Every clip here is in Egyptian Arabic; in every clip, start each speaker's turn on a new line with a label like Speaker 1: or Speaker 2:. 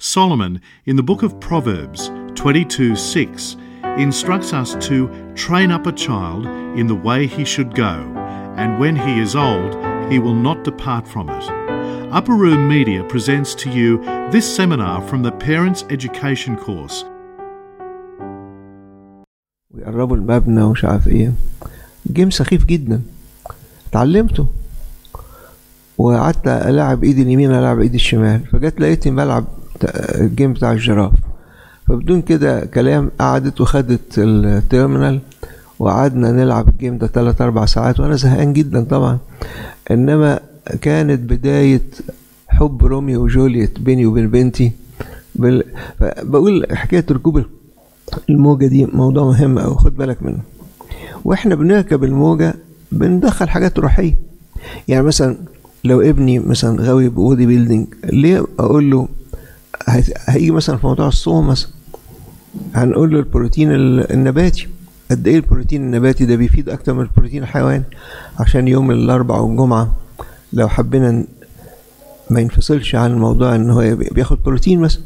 Speaker 1: Solomon, in the book of Proverbs 22 6, instructs us to train up a child in the way he should go, and when he is old, he will not depart from it. Upper Room Media presents to you this seminar from the Parents Education course.
Speaker 2: ويقربوا المبنى ومش عارف ايه جيم سخيف جدا اتعلمته وقعدت العب ايدي اليمين العب ايدي الشمال فجت لقيتني بلعب الجيم بتاع الجراف فبدون كده كلام قعدت وخدت التيرمينال وقعدنا نلعب الجيم ده تلات أربع ساعات وأنا زهقان جدا طبعا إنما كانت بداية حب روميو وجولييت بيني وبين بنتي بال... بقول حكاية ركوب الموجة دي موضوع مهم أوي خد بالك منه وإحنا بنركب الموجة بندخل حاجات روحية يعني مثلا لو ابني مثلا غاوي بودي بيلدينج ليه أقول له هيجي مثلا في موضوع الصوم مثلا هنقول له البروتين النباتي قد ايه البروتين النباتي ده بيفيد اكتر من البروتين الحيواني عشان يوم الاربعاء والجمعه لو حبينا ما ينفصلش عن الموضوع ان هو بياخد بروتين مثلا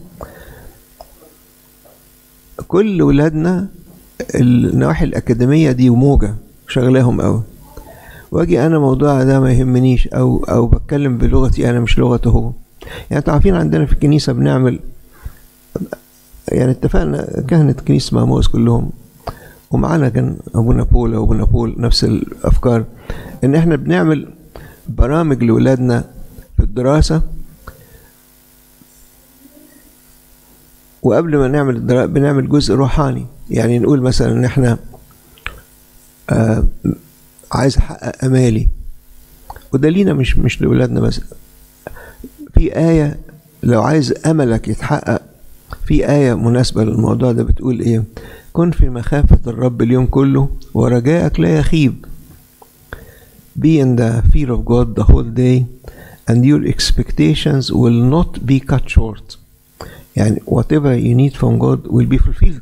Speaker 2: كل ولادنا النواحي الاكاديميه دي موجه شغلاهم قوي واجي انا موضوع ده ما يهمنيش او او بتكلم بلغتي انا مش لغته هو يعني انتوا عارفين عندنا في الكنيسه بنعمل يعني اتفقنا كهنة كنيسة ماموس كلهم ومعانا كان ابونا بولا وابونا بول نفس الافكار ان احنا بنعمل برامج لاولادنا في الدراسة وقبل ما نعمل الدراسة بنعمل جزء روحاني يعني نقول مثلا ان احنا آه عايز احقق امالي وده لينا مش مش لاولادنا بس في آية لو عايز أملك يتحقق في آية مناسبة للموضوع ده بتقول إيه؟ كن في مخافة الرب اليوم كله ورجائك لا يخيب. Be in the fear of God the whole day and your expectations will not be cut short. يعني whatever you need from God will be fulfilled.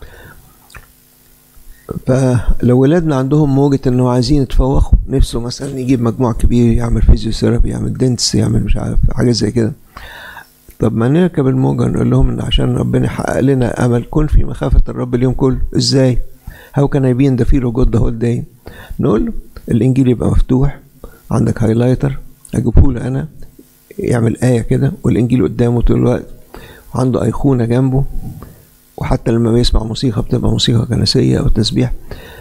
Speaker 2: فلو ولادنا عندهم موجة انه عايزين يتفوقوا نفسه مثلا يجيب مجموع كبير يعمل فيزيوثيرابي يعمل دنتس يعمل مش عارف حاجة زي كده طب ما نركب الموجة نقول لهم ان عشان ربنا يحقق لنا امل كن في مخافة الرب اليوم كله ازاي؟ هاو كان اي بي ان ذا فير جود ذا هول داي نقول له الانجيل يبقى مفتوح عندك هايلايتر اجيبه له انا يعمل آية كده والانجيل قدامه طول الوقت وعنده ايقونة جنبه وحتى لما بيسمع موسيقى بتبقى موسيقى كنسية أو تسبيح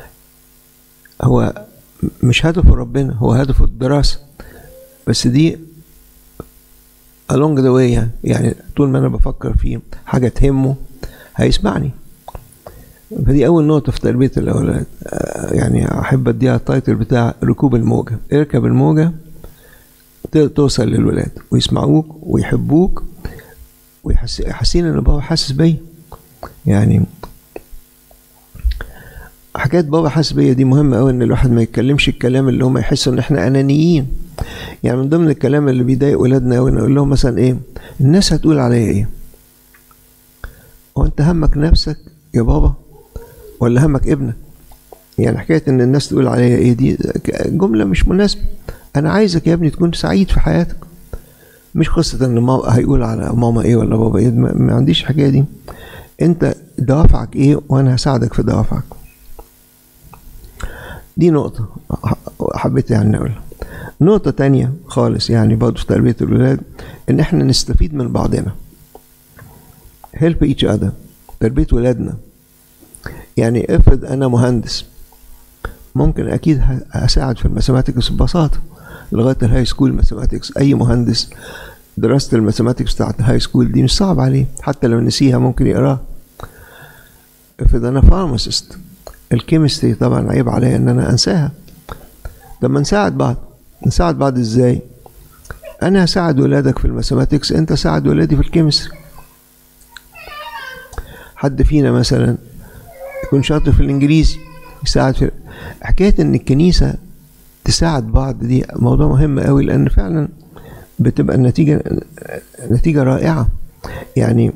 Speaker 2: هو مش هدفه ربنا هو هدفه الدراسة بس دي along the way يعني, يعني طول ما أنا بفكر في حاجة تهمه هيسمعني فدي أول نقطة في تربية الأولاد يعني أحب أديها التايتل بتاع ركوب الموجة اركب الموجة توصل للولاد ويسمعوك ويحبوك ويحسين إن بابا حاسس بيا يعني حكايه بابا حاسس بيا دي مهمه قوي ان الواحد ما يتكلمش الكلام اللي هم يحسوا ان احنا انانيين يعني من ضمن الكلام اللي بيضايق ولادنا قوي نقول لهم مثلا ايه الناس هتقول عليا ايه هو انت همك نفسك يا بابا ولا همك ابنك يعني حكايه ان الناس تقول عليا ايه دي جمله مش مناسبه انا عايزك يا ابني تكون سعيد في حياتك مش قصه ان ماما هيقول على ماما ايه ولا بابا ايه ما عنديش الحكايه دي انت دوافعك ايه وانا هساعدك في دوافعك دي نقطة حبيت يعني اقولها نقطة تانية خالص يعني برضه في تربية الولاد ان احنا نستفيد من بعضنا help each other تربية ولادنا يعني افرض انا مهندس ممكن اكيد هساعد في الماثيماتكس ببساطة لغاية الهاي سكول ماثيماتكس اي مهندس دراسة الماثيماتكس بتاعت الهاي سكول دي مش صعب عليه حتى لو نسيها ممكن يقراها افرض انا فارماسيست الكيمستري طبعا عيب عليا ان انا انساها لما نساعد بعض نساعد بعض ازاي انا هساعد ولادك في الماثيماتكس انت ساعد ولادي في الكيمستري حد فينا مثلا يكون شاطر في الانجليزي يساعد في حكايه ان الكنيسه تساعد بعض دي موضوع مهم قوي لان فعلا بتبقى النتيجه نتيجه رائعه يعني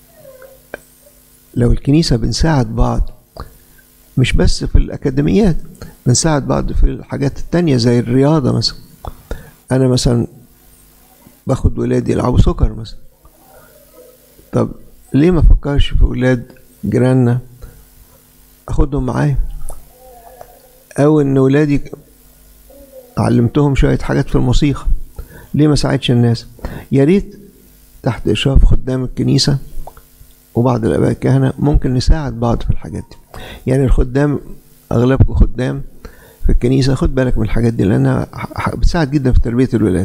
Speaker 2: لو الكنيسه بنساعد بعض مش بس في الأكاديميات بنساعد بعض في الحاجات التانية زي الرياضة مثلا أنا مثلا باخد ولادي يلعبوا سكر مثلا طب ليه ما فكرش في ولاد جيراننا اخدهم معايا او ان ولادي علمتهم شوية حاجات في الموسيقى ليه ما ساعدش الناس يا ريت تحت اشراف خدام الكنيسة وبعض الاباء الكهنة ممكن نساعد بعض في الحاجات دي يعني الخدام اغلبكم خدام في الكنيسة خد بالك من الحاجات دي لانها بتساعد جدا في تربية الولاد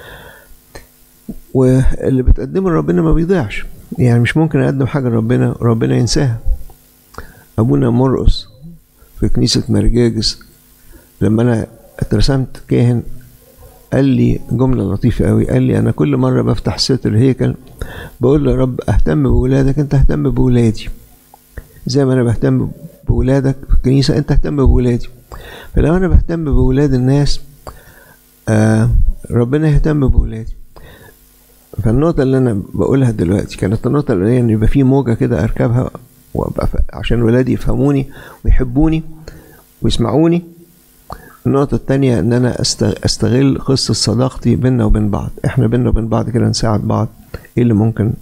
Speaker 2: واللي بتقدمه لربنا ما بيضيعش يعني مش ممكن اقدم حاجة لربنا ربنا ينساها ابونا مرقس في كنيسة مرجاجس لما انا اترسمت كاهن قال لي جملة لطيفة قوي قال لي أنا كل مرة بفتح ستر الهيكل بقول له يا رب أهتم بولادك أنت اهتم بولادي زي ما أنا بهتم بولادك في الكنيسة أنت اهتم بولادي فلو أنا بهتم بولاد الناس آه ربنا يهتم بولادي فالنقطة اللي أنا بقولها دلوقتي كانت النقطة الأولانية إن يبقى في موجة كده أركبها وأبقى عشان ولادي يفهموني ويحبوني ويسمعوني النقطة التانية إن أنا أستغل قصة صداقتي بينا وبين بعض إحنا بينا وبين بعض كده نساعد بعض إيه اللي ممكن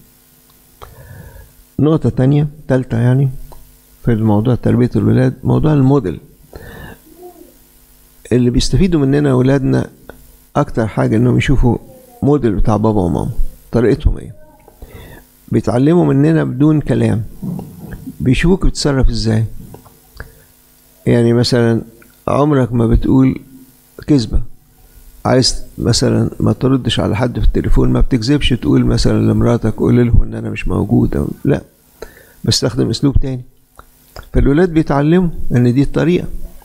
Speaker 2: نقطة تانية تالتة يعني في الموضوع تربية الولاد موضوع الموديل اللي بيستفيدوا مننا أولادنا أكتر حاجة إنهم يشوفوا موديل بتاع بابا وماما طريقتهم إيه بيتعلموا مننا بدون كلام بيشوفوك بتتصرف إزاي يعني مثلا عمرك ما بتقول كذبة عايز مثلا ما تردش على حد في التليفون ما بتكذبش تقول مثلا لمراتك قول لهم ان انا مش موجود أو لا بستخدم اسلوب تاني فالولاد بيتعلموا ان دي الطريقة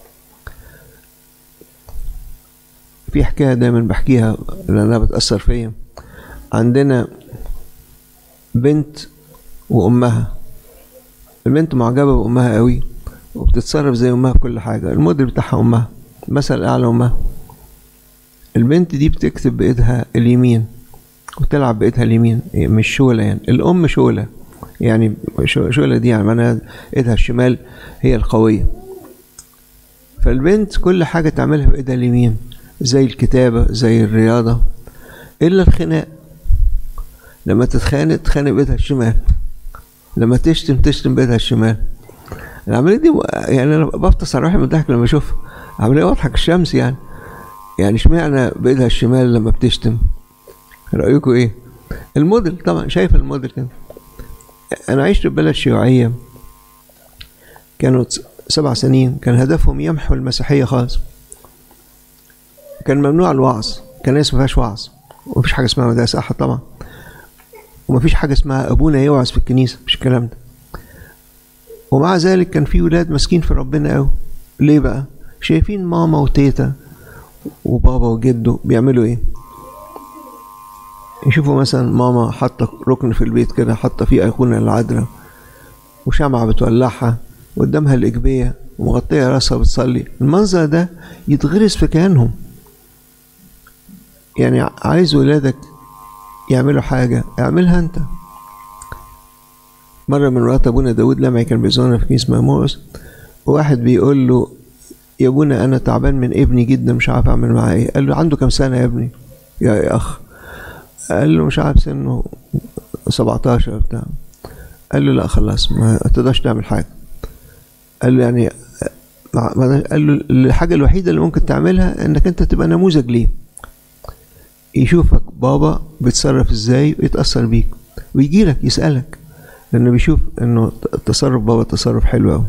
Speaker 2: في حكاية دايما بحكيها لانها بتأثر فيا عندنا بنت وامها البنت معجبة بامها قوي وبتتصرف زي امها في كل حاجه المدير بتاعها امها مثل اعلى امها البنت دي بتكتب بايدها اليمين وتلعب بايدها اليمين مش شولة يعني الام شولة يعني شولة دي يعني معناها ايدها الشمال هي القوية فالبنت كل حاجة تعملها بايدها اليمين زي الكتابة زي الرياضة إلا الخناق لما تتخانق تخانق بإيدها الشمال لما تشتم تشتم بإيدها الشمال العمليه دي يعني انا بفطس على روحي من الضحك لما اشوفها عمليه واضحه كالشمس يعني يعني اشمعنى بايدها الشمال لما بتشتم رايكم ايه الموديل طبعا شايف الموديل كده انا عشت في بلد شيوعيه كانوا سبع سنين كان هدفهم يمحوا المسيحيه خالص كان ممنوع الوعظ كان الناس ما فيهاش وعظ ومفيش حاجه اسمها مدارس احد طبعا ومفيش حاجه اسمها ابونا يوعظ في الكنيسه مش الكلام ده ومع ذلك كان في ولاد ماسكين في ربنا قوي ليه بقى شايفين ماما وتيتا وبابا وجده بيعملوا ايه يشوفوا مثلا ماما حاطة ركن في البيت كده حاطة فيه أيقونة العذراء وشمعة بتولعها قدامها الإجبية ومغطية راسها بتصلي المنظر ده يتغرس في كيانهم يعني عايز ولادك يعملوا حاجة اعملها انت مرة من مرات أبونا داود لمعي كان بيزورنا في كنيسة ماموس وواحد بيقول له يا ابونا أنا تعبان من ابني جدا مش عارف أعمل معاه إيه قال له عنده كام سنة يا ابني يا أخ قال له مش عارف سنه 17 بتاع قال له لا خلاص ما تقدرش تعمل حاجة قال له يعني قال له الحاجة الوحيدة اللي ممكن تعملها انك انت تبقى نموذج ليه يشوفك بابا بيتصرف ازاي ويتأثر بيك ويجي لك يسألك لأنه بيشوف إنه تصرف بابا تصرف حلو أوي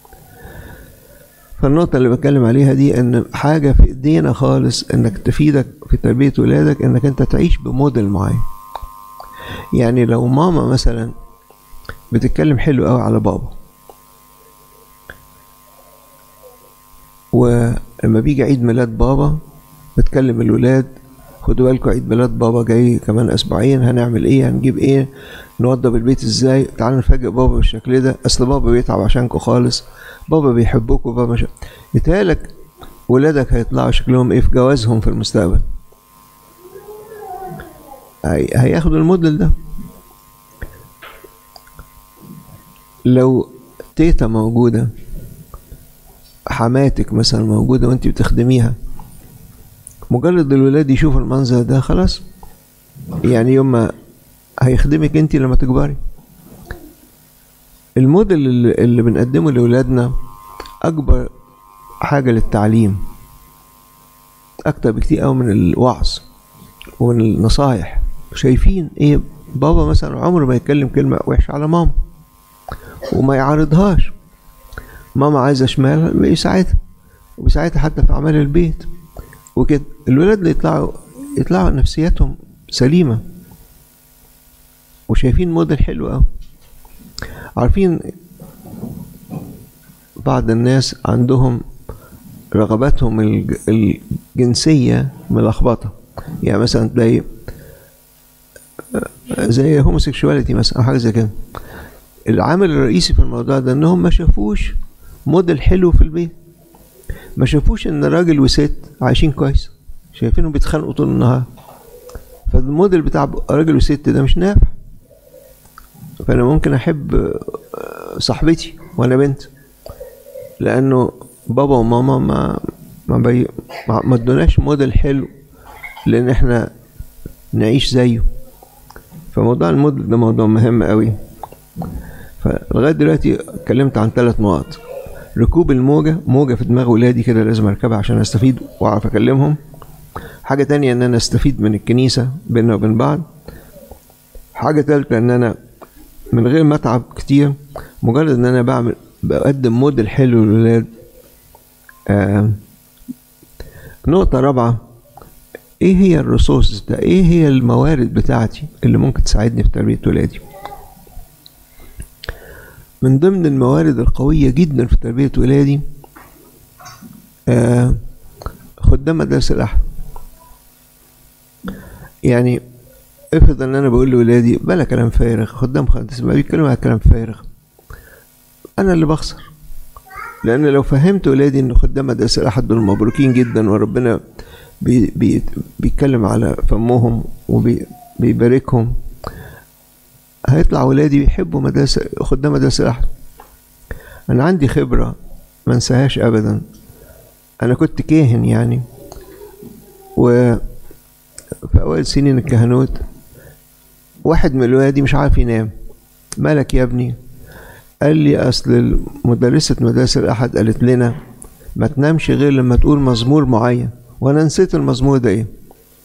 Speaker 2: فالنقطة اللي بتكلم عليها دي إن حاجة في إيدينا خالص إنك تفيدك في تربية ولادك إنك أنت تعيش بموديل معين يعني لو ماما مثلا بتتكلم حلو أوي على بابا ولما بيجي عيد ميلاد بابا بتكلم الولاد خدوا بالكم عيد ميلاد بابا جاي كمان اسبوعين هنعمل ايه هنجيب ايه نوضب البيت ازاي تعالوا نفاجئ بابا بالشكل ده اصل بابا بيتعب عشانكم خالص بابا بيحبكم بابا مش يتهيألك ولادك هيطلعوا شكلهم ايه في جوازهم في المستقبل هي... هياخدوا الموديل ده لو تيتا موجودة حماتك مثلا موجودة وانت بتخدميها مجرد الولاد يشوفوا المنظر ده خلاص يعني يوم ما هيخدمك انت لما تكبري الموديل اللي, اللي بنقدمه لأولادنا أكبر حاجة للتعليم أكتر بكتير أوي من الوعظ ومن النصايح شايفين إيه بابا مثلا عمره ما يتكلم كلمة وحشة على ماما وما يعارضهاش ماما عايزة شمال بيساعدها وبيساعدها حتى في أعمال البيت وكده الولاد اللي يطلعوا يطلعوا نفسياتهم سليمة وشايفين موديل حلو أوي عارفين بعض الناس عندهم رغباتهم الج- الجنسية ملخبطة يعني مثلا تلاقي زي هوموسيكشواليتي مثلا أو حاجة زي كده العامل الرئيسي في الموضوع ده انهم ما شافوش موديل حلو في البيت ما شافوش ان راجل وست عايشين كويس شايفينهم بيتخانقوا طول النهار فالموديل بتاع راجل وست ده مش نافع فانا ممكن احب آه، صاحبتي وانا بنت لانه بابا وماما ما ما بي ما ما ادوناش موديل حلو لان احنا نعيش زيه فموضوع الموديل ده موضوع مهم قوي فلغايه دلوقتي اتكلمت عن ثلاث نقط ركوب الموجه موجه في دماغ ولادي كده لازم اركبها عشان استفيد واعرف اكلمهم حاجه تانية ان انا استفيد من الكنيسه بيننا وبين بعض حاجه ثالثه ان انا من غير ما اتعب كتير مجرد ان انا بعمل بقدم موديل حلو للولاد آه نقطه رابعه ايه هي الريسورسز ده ايه هي الموارد بتاعتي اللي ممكن تساعدني في تربيه ولادي من ضمن الموارد القوية جدا في تربية ولادي آه خدام مدارس الأحد يعني افرض ان انا بقول لولادي بلا كلام فارغ خدام مدارس ما بيتكلموا على كلام فارغ انا اللي بخسر لان لو فهمت ولادي ان خدام مدارس الاحد دول مبروكين جدا وربنا بي بي بيتكلم على فمهم وبيباركهم هيطلع ولادي بيحبوا مدارس خدام مدارس الأحد أنا عندي خبرة ما انساهاش أبدا أنا كنت كاهن يعني و في أوائل سنين الكهنوت واحد من الولادي مش عارف ينام مالك يا ابني قال لي أصل مدرسة مدارس الأحد قالت لنا ما تنامش غير لما تقول مزمور معين وأنا نسيت المزمور ده إيه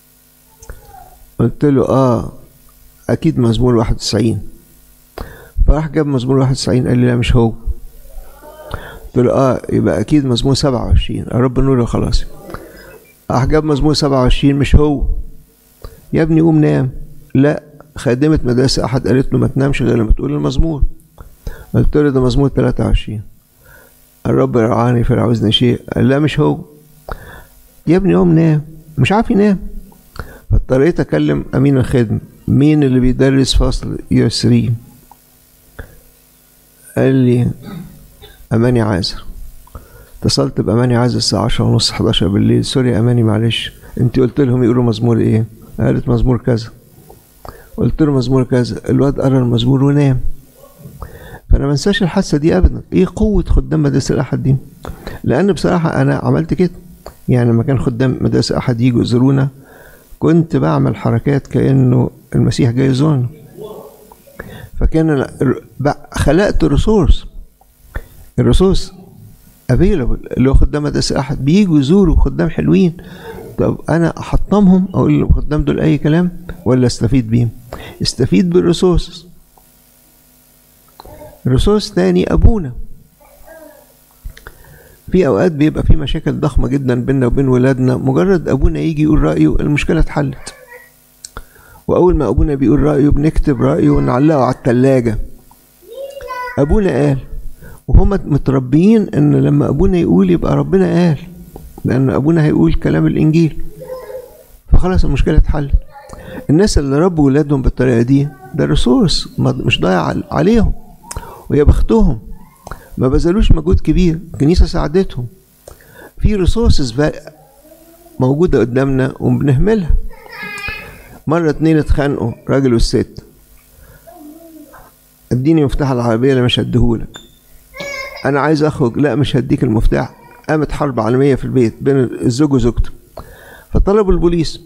Speaker 2: قلت له آه اكيد مزمور 91 فراح جاب مزمور 91 قال لي لا مش هو قلت له اه يبقى اكيد مزمور 27 يا رب نور خلاص راح جاب مزمور 27 مش هو يا ابني قوم نام لا خادمة مدرسة أحد قالت له ما تنامش غير لما تقول المزمور قلت له ده مزمور 23 الرب رعاني فلا عاوزني شيء قال لا مش هو يا ابني قوم نام مش عارف ينام فاضطريت أكلم أمين الخدمة مين اللي بيدرس فصل يير 3 قال لي أماني عازر اتصلت بأماني عازر الساعة عشرة ونص 11 بالليل سوري يا أماني معلش انت قلت لهم يقولوا مزمور ايه قالت مزمور كذا قلت له مزمور كذا الواد قرا المزمور ونام فانا ما انساش الحادثه دي ابدا ايه قوه خدام مدرسه الاحد دي لان بصراحه انا عملت كده يعني لما كان خدام مدرسه احد يجوا يزورونا كنت بعمل حركات كانه المسيح جاي يزورنا فكان أنا خلقت ريسورس الريسورس افيلبل اللي هو خدام مدرسه احد بيجوا يزوروا خدام حلوين طب انا احطمهم اقول للخدام دول اي كلام ولا استفيد بيهم استفيد بالريسورسز ريسورس تاني ابونا في اوقات بيبقى في مشاكل ضخمه جدا بيننا وبين ولادنا مجرد ابونا يجي يقول رايه المشكله اتحلت واول ما ابونا بيقول رايه بنكتب رايه ونعلقه على التلاجة ابونا قال وهم متربيين ان لما ابونا يقول يبقى ربنا قال لان ابونا هيقول كلام الانجيل فخلاص المشكله اتحلت الناس اللي ربوا ولادهم بالطريقه دي ده ريسورس مش ضايع عليهم ويا بختهم ما بذلوش مجهود كبير الكنيسه ساعدتهم في ريسورسز بقى موجوده قدامنا وبنهملها مرة اتنين اتخانقوا راجل والست اديني مفتاح العربية اللي مش هديهولك انا عايز اخرج لا مش هديك المفتاح قامت حرب عالمية في البيت بين الزوج وزوجته فطلبوا البوليس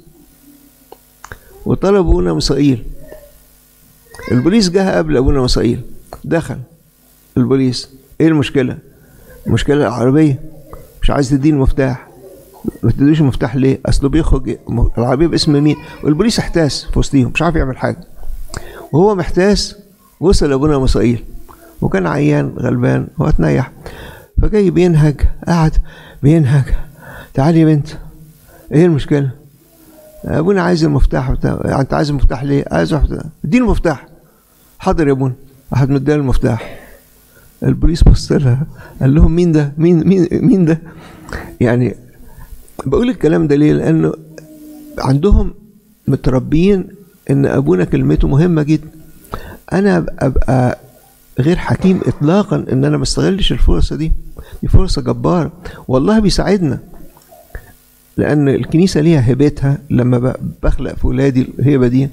Speaker 2: وطلبوا ابونا مصائيل البوليس جه قبل ابونا مصائيل دخل البوليس ايه المشكله المشكله العربيه مش عايز تديني المفتاح ما تديش المفتاح ليه اصله بيخرج العربيه باسم مين والبوليس احتاس في وسطيهم مش عارف يعمل حاجه وهو محتاس وصل لابونا مصائيل وكان عيان غلبان هو اتنيح فجاي بينهج قعد بينهج تعالي يا بنت ايه المشكله ابونا عايز المفتاح بتاع انت عايز المفتاح ليه عايز اديني المفتاح حاضر يا ابونا راحت مديها المفتاح البوليس بص لها قال لهم مين ده مين مين مين ده يعني بقول الكلام ده ليه لانه عندهم متربيين ان ابونا كلمته مهمه جدا انا ابقى غير حكيم اطلاقا ان انا ما استغلش الفرصه دي دي فرصه جباره والله بيساعدنا لان الكنيسه ليها هبتها لما بخلق في ولادي الهبه دي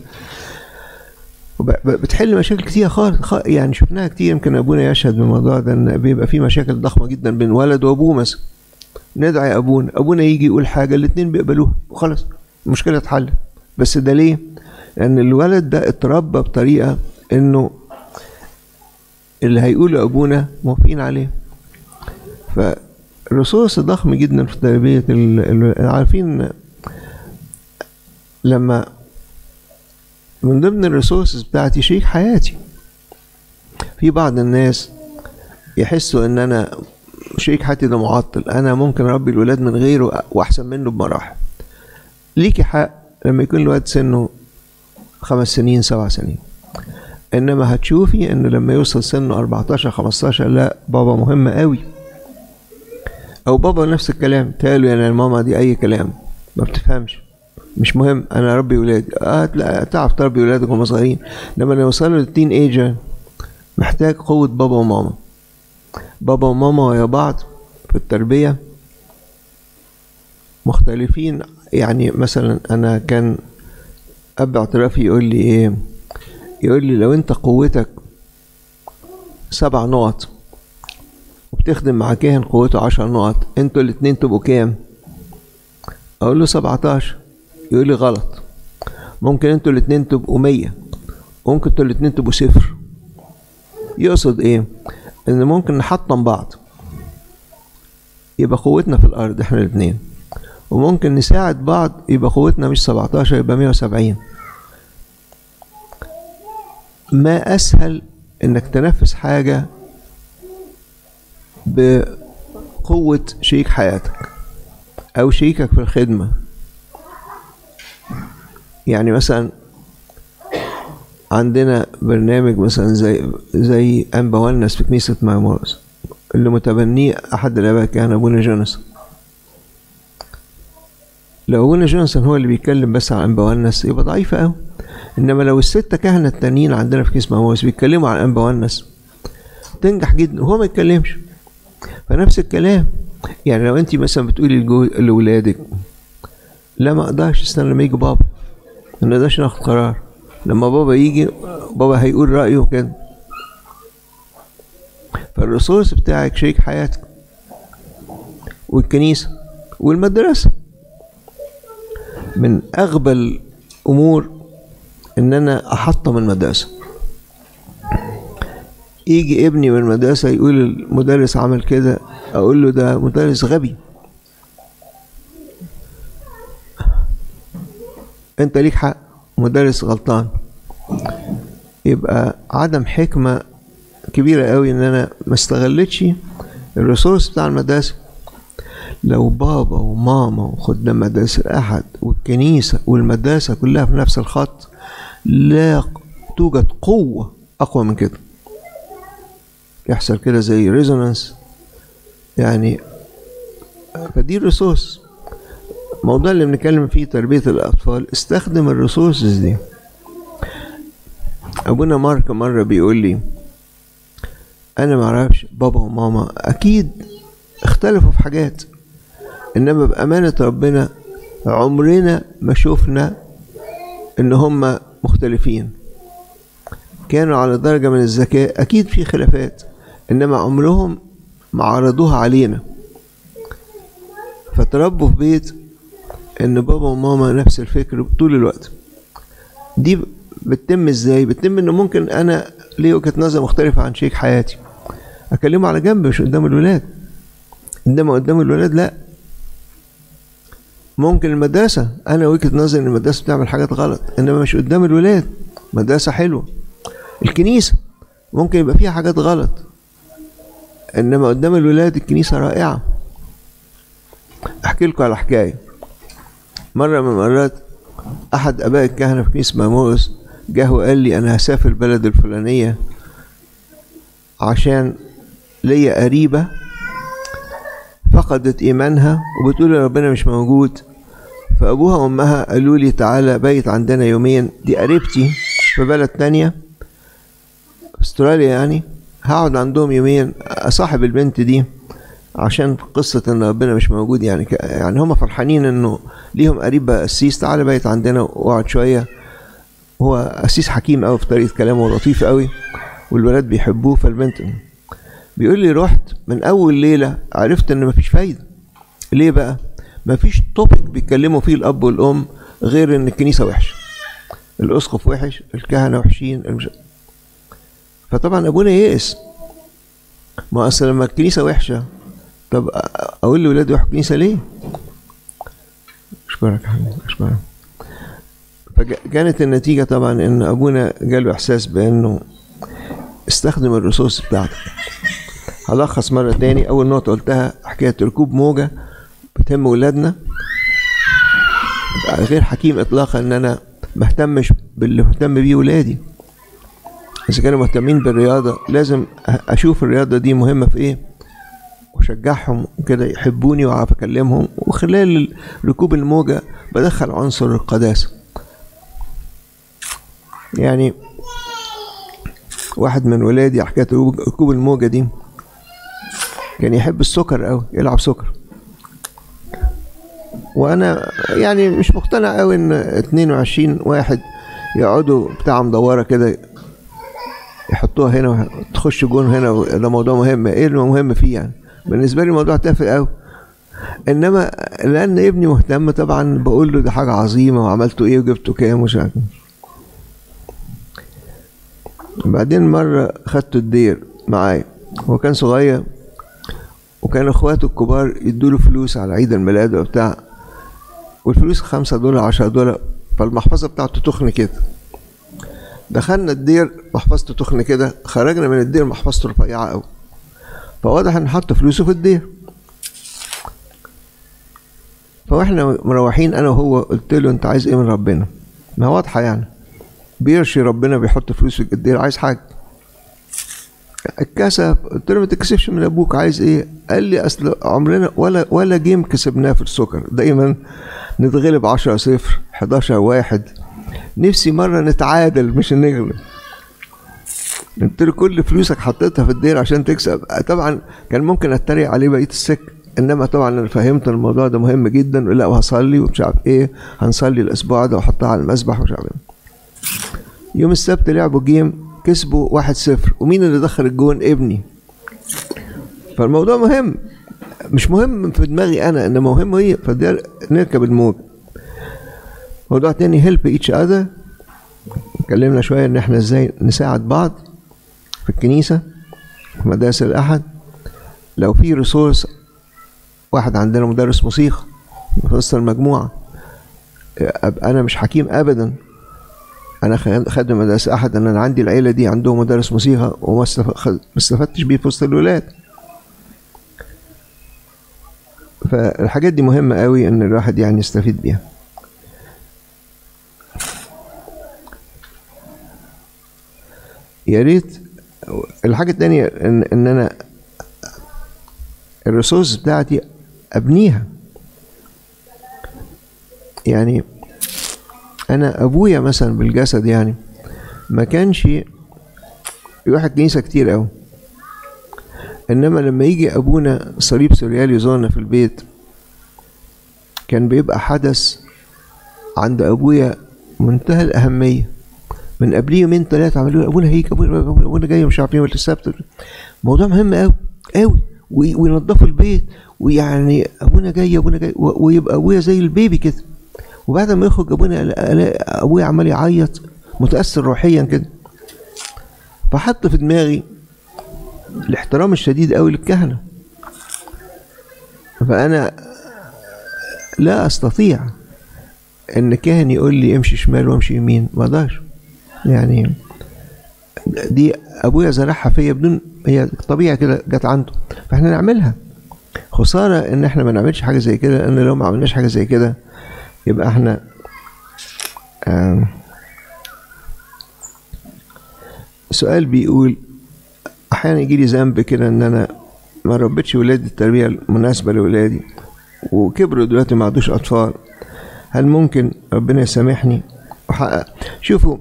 Speaker 2: بتحل مشاكل كتير خالص يعني شفناها كتير يمكن ابونا يشهد بالموضوع ده ان بيبقى في مشاكل ضخمه جدا بين ولد وابوه مثلا ندعي ابونا ابونا يجي يقول حاجه الاثنين بيقبلوها وخلاص المشكله اتحلت بس ده ليه؟ لان الولد ده اتربى بطريقه انه اللي هيقوله ابونا موافقين عليه فالرصوص ضخم جدا في تربيه عارفين لما من ضمن الريسورسز بتاعتي شريك حياتي في بعض الناس يحسوا ان انا شريك حياتي ده معطل انا ممكن اربي الولاد من غيره واحسن منه بمراحل ليكي حق لما يكون الواد سنه خمس سنين سبع سنين انما هتشوفي ان لما يوصل سنه 14 15 لا بابا مهم قوي او بابا نفس الكلام تقالوا يعني الماما دي اي كلام ما بتفهمش مش مهم انا اربي ولادي اه تعرف تربي ولادك وهم صغيرين لما يوصلوا للتين ايجر محتاج قوة بابا وماما بابا وماما ويا بعض في التربية مختلفين يعني مثلا انا كان اب اعترافي يقول لي ايه يقول لي لو انت قوتك سبع نقط وبتخدم مع كاهن قوته عشر نقط انتوا الاتنين تبقوا كام اقول له سبعتاشر يقول لي غلط ممكن انتوا الاتنين تبقوا مية ممكن انتوا الاتنين تبقوا صفر يقصد ايه ان ممكن نحطم بعض يبقى قوتنا في الارض احنا الاتنين وممكن نساعد بعض يبقى قوتنا مش 17 يبقى 170 ما اسهل انك تنفذ حاجة بقوة شريك حياتك او شريكك في الخدمة يعني مثلا عندنا برنامج مثلا زي زي انبا ونس في كنيسة مامورس اللي متبنيه احد الاباء كان ابونا جونسون لو ابونا جونسون هو اللي بيتكلم بس عن انبا ونس يبقى ضعيفة قوي انما لو الستة كهنة التانيين عندنا في كنيسة مامورس بيتكلموا عن انبا ونس تنجح جدا وهو ما يتكلمش فنفس الكلام يعني لو انت مثلا بتقولي لاولادك لا ما اقدرش استنى لما يجي بابا ما نقدرش ناخد قرار لما بابا يجي بابا هيقول رأيه كده فالريسورس بتاعك شريك حياتك والكنيسة والمدرسة من أغبى الأمور إن أنا أحطم المدرسة يجي ابني من المدرسة يقول المدرس عمل كده أقول له ده مدرس غبي أنت ليك حق مدرس غلطان يبقى عدم حكمة كبيرة قوي إن أنا ما استغلتش الريسورس بتاع المدرسة لو بابا وماما وخدام مدرسة الأحد والكنيسة والمدرسة كلها في نفس الخط لا توجد قوة أقوى من كده يحصل كده زي ريزونانس يعني فدي الريسورس الموضوع اللي بنتكلم فيه تربية الأطفال استخدم الريسورسز دي أبونا مارك مرة بيقول لي أنا معرفش بابا وماما أكيد اختلفوا في حاجات إنما بأمانة ربنا عمرنا ما شفنا إن هما مختلفين كانوا على درجة من الذكاء أكيد في خلافات إنما عمرهم ما عرضوها علينا فتربوا في بيت ان بابا وماما نفس الفكر طول الوقت دي بتتم ازاي بتتم ان ممكن انا ليه وجهه نظر مختلفه عن شريك حياتي اكلمه على جنب مش قدام الولاد انما قدام الولاد لا ممكن المدرسة أنا وجهة نظري إن المدرسة بتعمل حاجات غلط إنما مش قدام الولاد مدرسة حلوة الكنيسة ممكن يبقى فيها حاجات غلط إنما قدام الولاد الكنيسة رائعة أحكي لكم على حكاية مرة من المرات أحد آباء الكهنة في كنيسة ماموس جه وقال لي أنا هسافر البلد الفلانية عشان ليا قريبة فقدت إيمانها وبتقول ربنا مش موجود فأبوها وأمها قالوا لي تعالى بيت عندنا يومين دي قريبتي في بلد تانية استراليا يعني هقعد عندهم يومين أصاحب البنت دي عشان قصة إن ربنا مش موجود يعني يعني هم فرحانين إنه ليهم قريب قسيس تعالى بيت عندنا واقعد شوية هو قسيس حكيم قوي في طريقة كلامه ولطيف قوي والولاد بيحبوه فالبنت بيقول لي رحت من اول ليله عرفت ان مفيش فايده ليه بقى مفيش توبيك بيتكلموا فيه الاب والام غير ان الكنيسه وحشه الاسقف وحش الكهنه وحشين المش... فطبعا ابونا يئس ما اصل لما الكنيسه وحشه طب اقول لاولادي روحوا الكنيسه ليه اشكرك يا حبيبي اشكرك فكانت النتيجه طبعا ان ابونا جاله احساس بانه استخدم الريسورس بتاعتك هلخص مرة تاني أول نقطة قلتها حكاية ركوب موجة بتهم ولادنا غير حكيم إطلاقا إن أنا مهتمش باللي مهتم بيه ولادي إذا كانوا مهتمين بالرياضة لازم أشوف الرياضة دي مهمة في إيه وأشجعهم وكده يحبوني وأعرف أكلمهم وخلال ركوب الموجة بدخل عنصر القداسة يعني واحد من ولادي حكاية ركوب الموجة دي كان يحب السكر قوي يلعب سكر وانا يعني مش مقتنع قوي ان 22 واحد يقعدوا بتاع مدوره كده يحطوها هنا وتخش جون هنا ده موضوع مهم ايه المهم فيه يعني بالنسبه لي الموضوع تافه قوي انما لان ابني مهتم طبعا بقول له ده حاجه عظيمه وعملته ايه وجبته كام ومش عارف بعدين مره خدته الدير معايا هو كان صغير وكان اخواته الكبار يدوا له فلوس على عيد الميلاد وبتاع والفلوس خمسة دولار عشرة دولار فالمحفظة بتاعته تخن كده دخلنا الدير محفظته تخن كده خرجنا من الدير محفظته رفيعة قوي فواضح ان حط فلوسه في الدير فاحنا مروحين انا وهو قلت له انت عايز ايه من ربنا ما واضحه يعني بيرشي ربنا بيحط فلوس في الدير عايز حاجه اتكسف قلت له ما تكسفش من ابوك عايز ايه قال لي اصل عمرنا ولا ولا جيم كسبناه في السكر دايما نتغلب 10 0 11 واحد نفسي مره نتعادل مش نغلب قلت له كل فلوسك حطيتها في الدير عشان تكسب طبعا كان ممكن اتريق عليه بقيه السك انما طبعا انا فهمت الموضوع ده مهم جدا لا وهصلي ومش عارف ايه هنصلي الاسبوع ده واحطها على المسبح ومش عارف ايه يوم السبت لعبوا جيم كسبوا واحد صفر ومين اللي دخل الجون ابني فالموضوع مهم مش مهم في دماغي انا انما مهم هي فده نركب الموج موضوع تاني هيلب ايتش اذر اتكلمنا شويه ان احنا ازاي نساعد بعض في الكنيسه في مدارس الاحد لو في ريسورس واحد عندنا مدرس موسيقى في وسط المجموعه انا مش حكيم ابدا انا خدم مدرسه احد ان انا عندي العيله دي عندهم مدرس موسيقى وما استفدتش بيه في وسط الولاد فالحاجات دي مهمه قوي ان الواحد يعني يستفيد بيها يا ريت الحاجه التانية ان, إن انا الريسورس بتاعتي ابنيها يعني انا ابويا مثلا بالجسد يعني ما كانش يروح الكنيسه كتير قوي انما لما يجي ابونا صليب سوريالي يزورنا في البيت كان بيبقى حدث عند ابويا منتهى الاهميه من قبليه يومين ثلاثه عملوا ابونا هيك ابونا, أبونا جاي مش عارفين ولا السبت موضوع مهم قوي قوي وينظفوا البيت ويعني ابونا جاي ابونا جاي ويبقى ابويا زي البيبي كده وبعد ما يخرج ابونا ابويا عمال يعيط متاثر روحيا كده فحط في دماغي الاحترام الشديد قوي للكهنة فأنا لا أستطيع إن كاهن يقول لي امشي شمال وامشي يمين ما اقدرش يعني دي أبويا زرعها فيا بدون هي طبيعة كده جت عنده فاحنا نعملها خسارة إن احنا ما نعملش حاجة زي كده لأن لو ما عملناش حاجة زي كده يبقى احنا آه سؤال بيقول احيانا يجي لي ذنب كده ان انا ما ربيتش ولادي التربيه المناسبه لولادي وكبروا دلوقتي ما عندوش اطفال هل ممكن ربنا يسامحني وحقق شوفوا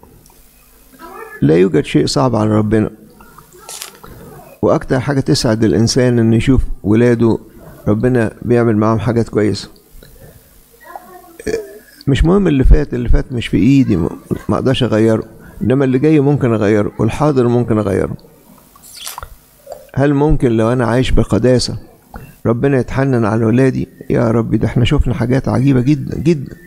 Speaker 2: لا يوجد شيء صعب على ربنا واكتر حاجه تسعد الانسان انه يشوف ولاده ربنا بيعمل معاهم حاجات كويسه مش مهم اللي فات اللي فات مش في ايدي ما اقدرش اغيره انما اللي جاي ممكن اغيره والحاضر ممكن اغيره هل ممكن لو انا عايش بقداسه ربنا يتحنن على ولادي يا رب ده احنا شفنا حاجات عجيبه جدا جدا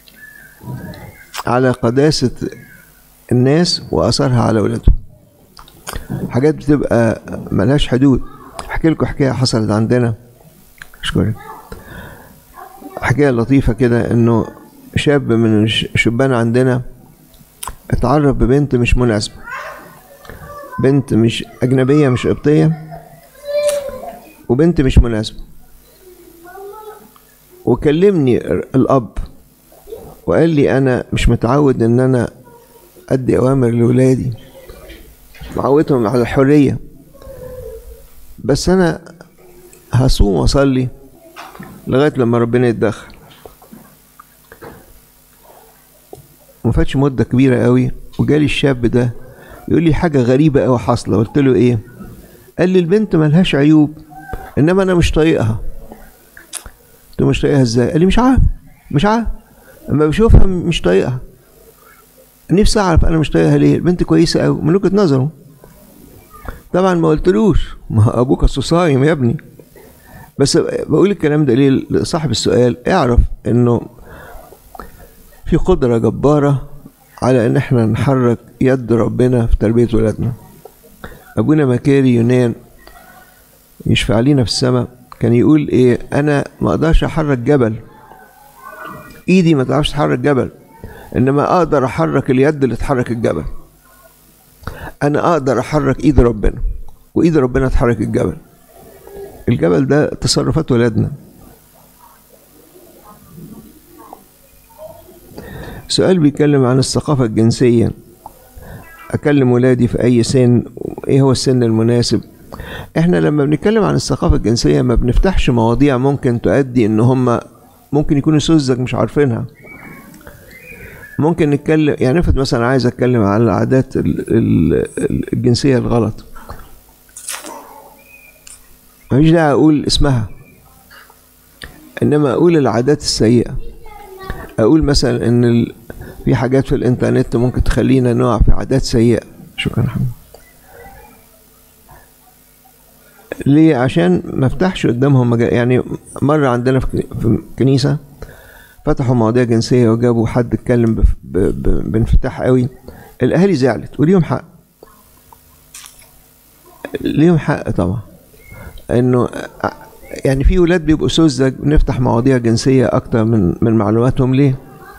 Speaker 2: على قداسه الناس واثرها على ولادهم حاجات بتبقى ملهاش حدود احكي لكم حكايه حصلت عندنا اشكرك حكايه لطيفه كده انه شاب من الشبان عندنا اتعرف ببنت مش مناسبة بنت مش أجنبية مش قبطية وبنت مش مناسبة وكلمني الأب وقال لي أنا مش متعود إن أنا أدي أوامر لولادي معودهم على الحرية بس أنا هصوم وأصلي لغاية لما ربنا يتدخل ما فاتش مدة كبيرة قوي وجالي الشاب ده يقول لي حاجة غريبة قوي حاصلة قلت له ايه قال لي البنت ملهاش عيوب انما انا مش طايقها قلت له مش طايقها ازاي قال لي مش عارف مش عارف اما بشوفها مش طايقها نفسي اعرف انا مش طايقها ليه البنت كويسة قوي من وجهة نظره طبعا ما قلتلوش ما ابوك اصله صايم يا ابني بس بقول الكلام ده ليه لصاحب السؤال اعرف انه في قدرة جبارة على ان احنا نحرك يد ربنا في تربية ولادنا ابونا مكاري يونان يشفع لينا في السماء كان يقول ايه انا ما اقدرش احرك جبل ايدي ما تعرفش تحرك جبل انما اقدر احرك اليد اللي تحرك الجبل انا اقدر احرك ايد ربنا وايد ربنا تحرك الجبل الجبل ده تصرفات ولادنا سؤال بيتكلم عن الثقافة الجنسية أكلم ولادي في أي سن إيه هو السن المناسب إحنا لما بنتكلم عن الثقافة الجنسية ما بنفتحش مواضيع ممكن تؤدي إن هم ممكن يكونوا سذج مش عارفينها ممكن نتكلم يعني افرض مثلا عايز اتكلم عن العادات الجنسية الغلط مفيش داعي اقول اسمها انما اقول العادات السيئة اقول مثلا ان ال... في حاجات في الانترنت ممكن تخلينا نقع في عادات سيئة شكرا حمد ليه عشان ما افتحش قدامهم مجال يعني مرة عندنا في كنيسة فتحوا مواضيع جنسية وجابوا حد اتكلم بف... ب... ب... بانفتاح قوي الاهالي زعلت وليهم حق ليهم حق طبعا انه يعني في ولاد بيبقوا سذج بنفتح مواضيع جنسية أكتر من من معلوماتهم ليه؟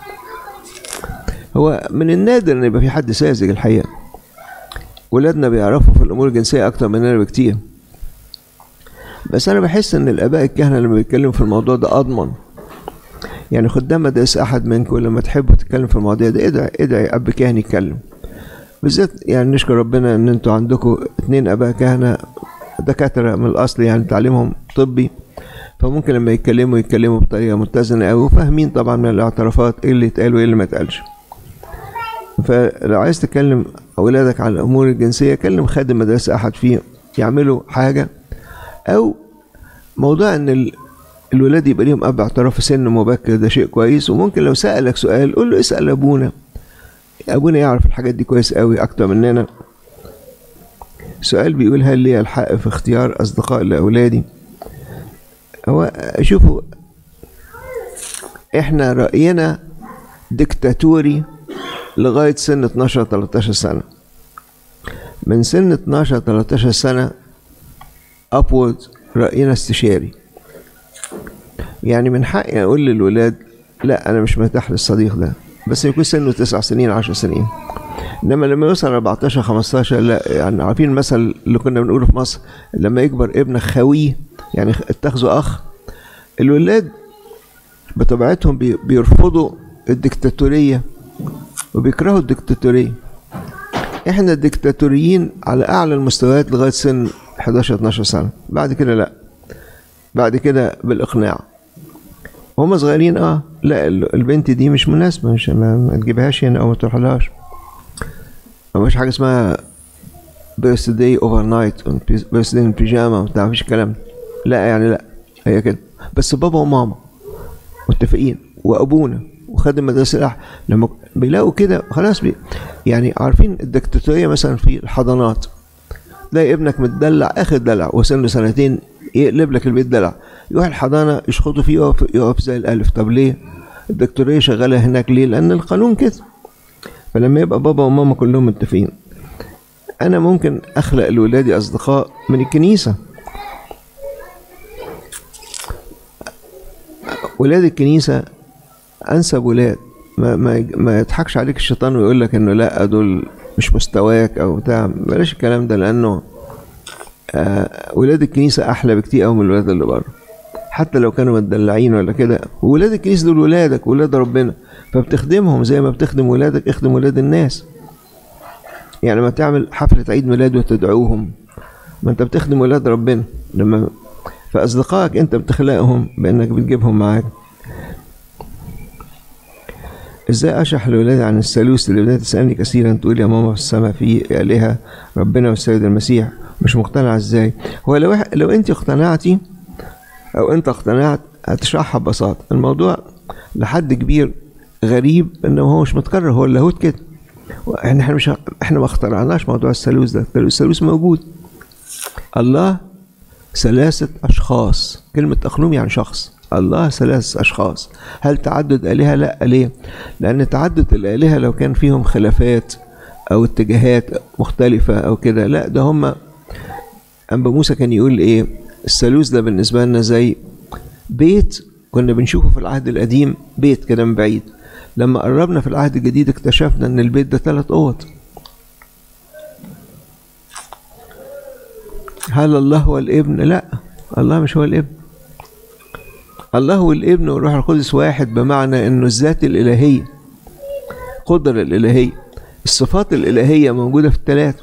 Speaker 2: هو من النادر إن يبقى في حد ساذج الحقيقة. ولادنا بيعرفوا في الأمور الجنسية أكتر مننا بكتير. بس أنا بحس إن الآباء الكهنة لما بيتكلموا في الموضوع ده أضمن. يعني خدام مدارس أحد منكم لما تحبوا تتكلم في المواضيع ده ادعي ادعي أب كاهن يتكلم. بالذات يعني نشكر ربنا إن أنتوا عندكم اتنين آباء كهنة دكاترة من الأصل يعني تعليمهم طبي فممكن لما يتكلموا يتكلموا بطريقة متزنة أوي وفاهمين طبعا من الاعترافات إيه اللي يتقال وإيه اللي ما يتقالش فلو عايز تكلم أولادك على الأمور الجنسية كلم خادم مدرسة أحد فيه يعملوا حاجة أو موضوع إن الولاد يبقى ليهم أب اعتراف في سن مبكر ده شيء كويس وممكن لو سألك سؤال قول له اسأل أبونا أبونا يعرف الحاجات دي كويس أوي أكتر مننا سؤال بيقول هل لي الحق في اختيار أصدقاء لأولادي هو شوفوا احنا رأينا ديكتاتوري لغاية سن 12 13 سنة من سن 12 13 سنة upward رأينا استشاري يعني من حقي أقول للولاد لا أنا مش مرتاح للصديق ده بس يكون سنه تسع سنين عشر سنين انما لما يوصل 14 15 لا يعني عارفين المثل اللي كنا بنقوله في مصر لما يكبر ابنك خويه يعني اتخذوا اخ الولاد بطبيعتهم بي- بيرفضوا الدكتاتوريه وبيكرهوا الدكتاتوريه احنا الدكتاتوريين على اعلى المستويات لغايه سن 11 12 سنه بعد كده لا بعد كده بالاقناع هم صغيرين اه لا ال- البنت دي مش مناسبه مش ما, ما تجيبهاش هنا او ما تروحلهاش مفيش حاجه اسمها بيرث داي اوفر نايت بيرث داي بيجاما بتاع مفيش الكلام ده. لا يعني لا هي كده بس بابا وماما متفقين وابونا وخد المدرسه الأح لما بيلاقوا كده خلاص بي يعني عارفين الدكتاتوريه مثلا في الحضانات تلاقي ابنك متدلع اخر دلع وسنه سنتين يقلب لك البيت دلع يروح الحضانه يشخطوا فيه يقف, يقف زي الالف طب ليه؟ الدكتوريه شغاله هناك ليه؟ لان القانون كده فلما يبقى بابا وماما كلهم متفقين انا ممكن اخلق لولادي اصدقاء من الكنيسه ولاد الكنيسه انسب ولاد ما ما ما يضحكش عليك الشيطان ويقول لك انه لا دول مش مستواك او بتاع بلاش الكلام ده لانه آه ولاد الكنيسه احلى بكتير قوي من الولاد اللي بره حتى لو كانوا متدلعين ولا كده وولاد الكنيسه دول ولادك ولاد ربنا فبتخدمهم زي ما بتخدم ولادك اخدم ولاد الناس يعني ما تعمل حفلة عيد ميلاد وتدعوهم ما انت بتخدم ولاد ربنا لما فأصدقائك انت بتخلقهم بأنك بتجيبهم معاك ازاي اشرح لاولادي عن الثالوث اللي بدات تسالني كثيرا تقول يا ماما في السماء في الهه ربنا والسيد المسيح مش مقتنع ازاي هو لو لو انت اقتنعتي او انت اقتنعت هتشرحها ببساطه الموضوع لحد كبير غريب انه هو مش متكرر هو اللاهوت كده احنا احنا مش احنا ما اخترعناش موضوع الثالوث ده الثالوث موجود الله ثلاثة أشخاص كلمة أقلوم يعني شخص الله ثلاث أشخاص هل تعدد آلهة؟ لا ليه؟ لأن تعدد الآلهة لو كان فيهم خلافات أو اتجاهات مختلفة أو كده لا ده هم أنبا موسى كان يقول إيه الثالوث ده بالنسبة لنا زي بيت كنا بنشوفه في العهد القديم بيت كده من بعيد لما قربنا في العهد الجديد اكتشفنا ان البيت ده ثلاث اوض هل الله هو الابن لا الله مش هو الابن الله والابن والروح القدس واحد بمعنى انه الذات الالهيه القدره الالهيه الصفات الالهيه موجوده في الثلاثه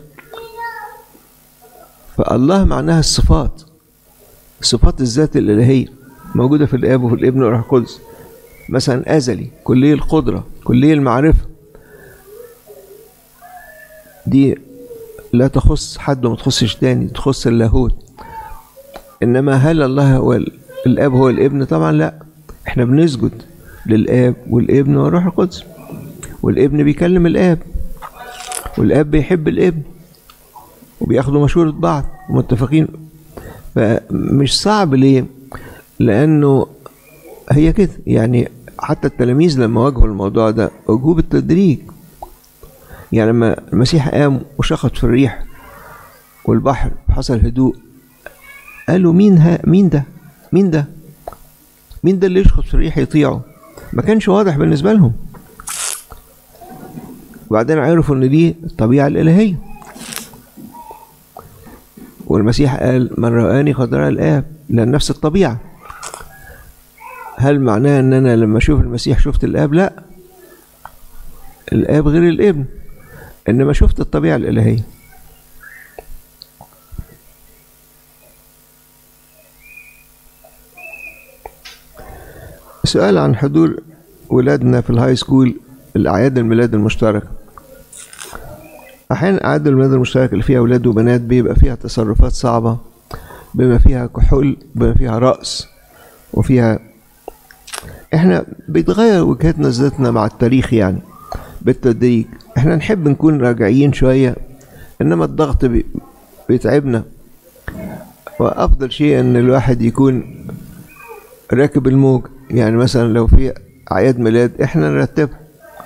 Speaker 2: فالله معناها الصفات صفات الذات الالهيه موجوده في الاب وفي الابن والروح القدس مثلا ازلي كليه القدره كليه المعرفه دي لا تخص حد وما تخصش تاني تخص اللاهوت انما هل الله هو الاب هو الابن طبعا لا احنا بنسجد للاب والابن والروح القدس والابن بيكلم الاب والاب بيحب الابن وبياخدوا مشورة بعض ومتفقين فمش صعب ليه لانه هي كده يعني حتى التلاميذ لما واجهوا الموضوع ده واجهوه بالتدريج يعني لما المسيح قام وشخط في الريح والبحر حصل هدوء قالوا مين ها مين ده مين ده مين ده اللي يشخط في الريح يطيعه ما كانش واضح بالنسبة لهم وبعدين عرفوا ان دي الطبيعة الإلهية والمسيح قال من رآني قد رأى الآب لأن نفس الطبيعة هل معناه ان انا لما اشوف المسيح شفت الآب لا الآب غير الابن انما شفت الطبيعة الإلهية سؤال عن حضور ولادنا في الهاي سكول الأعياد الميلاد المشتركة أحيانا أعياد الميلاد المشتركة اللي فيها أولاد وبنات بيبقى فيها تصرفات صعبة بما فيها كحول بما فيها رقص وفيها احنا بيتغير وجهات نظرتنا مع التاريخ يعني بالتدريج احنا نحب نكون راجعين شوية انما الضغط بي بيتعبنا وافضل شيء ان الواحد يكون راكب الموج يعني مثلا لو في اعياد ميلاد احنا نرتبها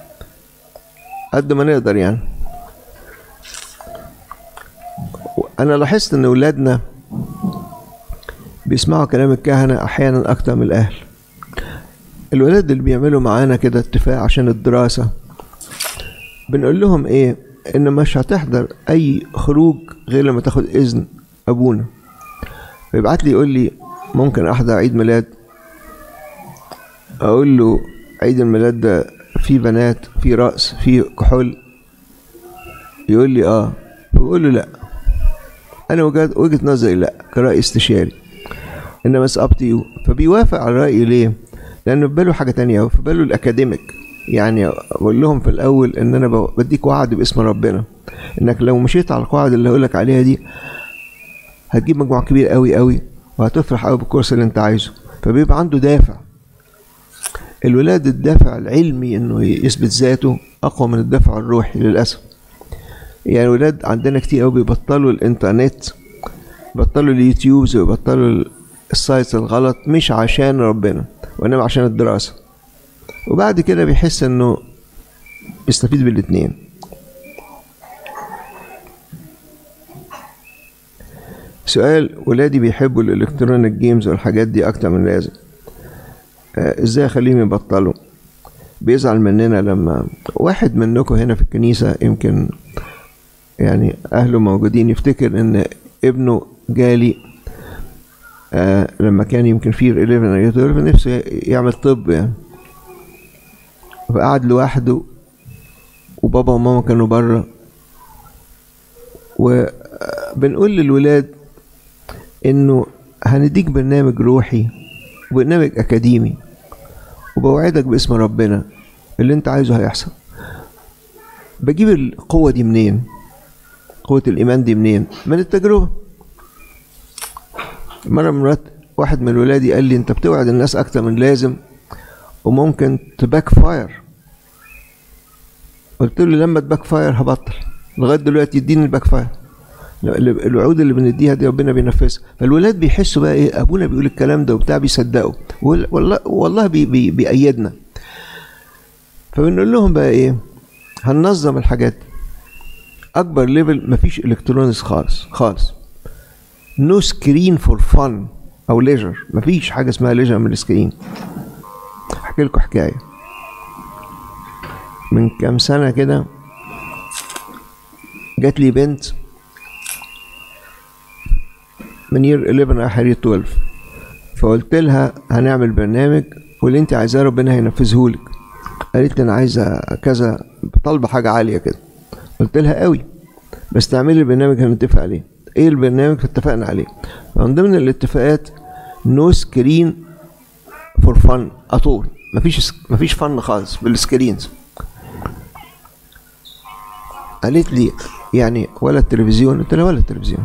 Speaker 2: قد ما نقدر يعني انا لاحظت ان ولادنا بيسمعوا كلام الكهنة أحيانا أكتر من الأهل الولاد اللي بيعملوا معانا كده اتفاق عشان الدراسة بنقول لهم ايه ان مش هتحضر اي خروج غير لما تاخد اذن ابونا فيبعت لي يقول لي ممكن احضر عيد ميلاد اقول له عيد الميلاد ده فيه بنات فيه رقص فيه كحول يقول لي اه بقول له لا انا وجهه وجهه نظري لا كرأي استشاري انما اتس اب تو يو فبيوافق على رايي ليه لانه في باله حاجه تانية في باله الاكاديميك يعني بقول لهم في الاول ان انا بديك وعد باسم ربنا انك لو مشيت على القواعد اللي هقول لك عليها دي هتجيب مجموع كبير قوي قوي وهتفرح قوي بالكورس اللي انت عايزه فبيبقى عنده دافع الولاد الدافع العلمي انه يثبت ذاته اقوى من الدافع الروحي للاسف يعني الولاد عندنا كتير قوي بيبطلوا الانترنت بيبطلوا اليوتيوبز ويبطلوا السايتس الغلط مش عشان ربنا وانما عشان الدراسه وبعد كده بيحس انه يستفيد بالاتنين سؤال ولادي بيحبوا الالكترونيك جيمز والحاجات دي اكتر من لازم آه ازاي اخليهم يبطلوا بيزعل مننا لما واحد منكم هنا في الكنيسة يمكن يعني أهله موجودين يفتكر إن ابنه جالي آه لما كان يمكن في 11 أو 12 نفسه يعمل طب يعني فقعد لوحده وبابا وماما كانوا بره وبنقول للولاد انه هنديك برنامج روحي وبرنامج اكاديمي وبوعدك باسم ربنا اللي انت عايزه هيحصل بجيب القوة دي منين قوة الإيمان دي منين من التجربة مرة مرات واحد من ولادي قال لي انت بتوعد الناس اكتر من لازم وممكن تباك فاير قلت له لما تباك فاير هبطل لغايه دلوقتي يديني الباك فاير الوعود اللي بنديها دي ربنا بينفذها فالولاد بيحسوا بقى ايه ابونا بيقول الكلام ده وبتاع بيصدقوا والله والله بي بي بيأيدنا فبنقول لهم بقى ايه هننظم الحاجات اكبر ليفل مفيش الكترونيكس خالص خالص نو سكرين فور فن او ليجر مفيش حاجه اسمها ليجر من السكرين احكي لكم حكايه من كام سنه كده جات لي بنت من يير 11 رايحه يير 12 فقلت لها هنعمل برنامج واللي انت عايزاه ربنا هينفذه لك قالت لي انا عايزه كذا طالبه حاجه عاليه كده قلت لها قوي بس تعملي البرنامج هنتفق عليه ايه البرنامج اتفقنا عليه فمن ضمن الاتفاقات نو سكرين فور فن اطول مفيش مفيش فن خالص بالسكرينز قالت لي يعني ولا التلفزيون قلت لها ولا التلفزيون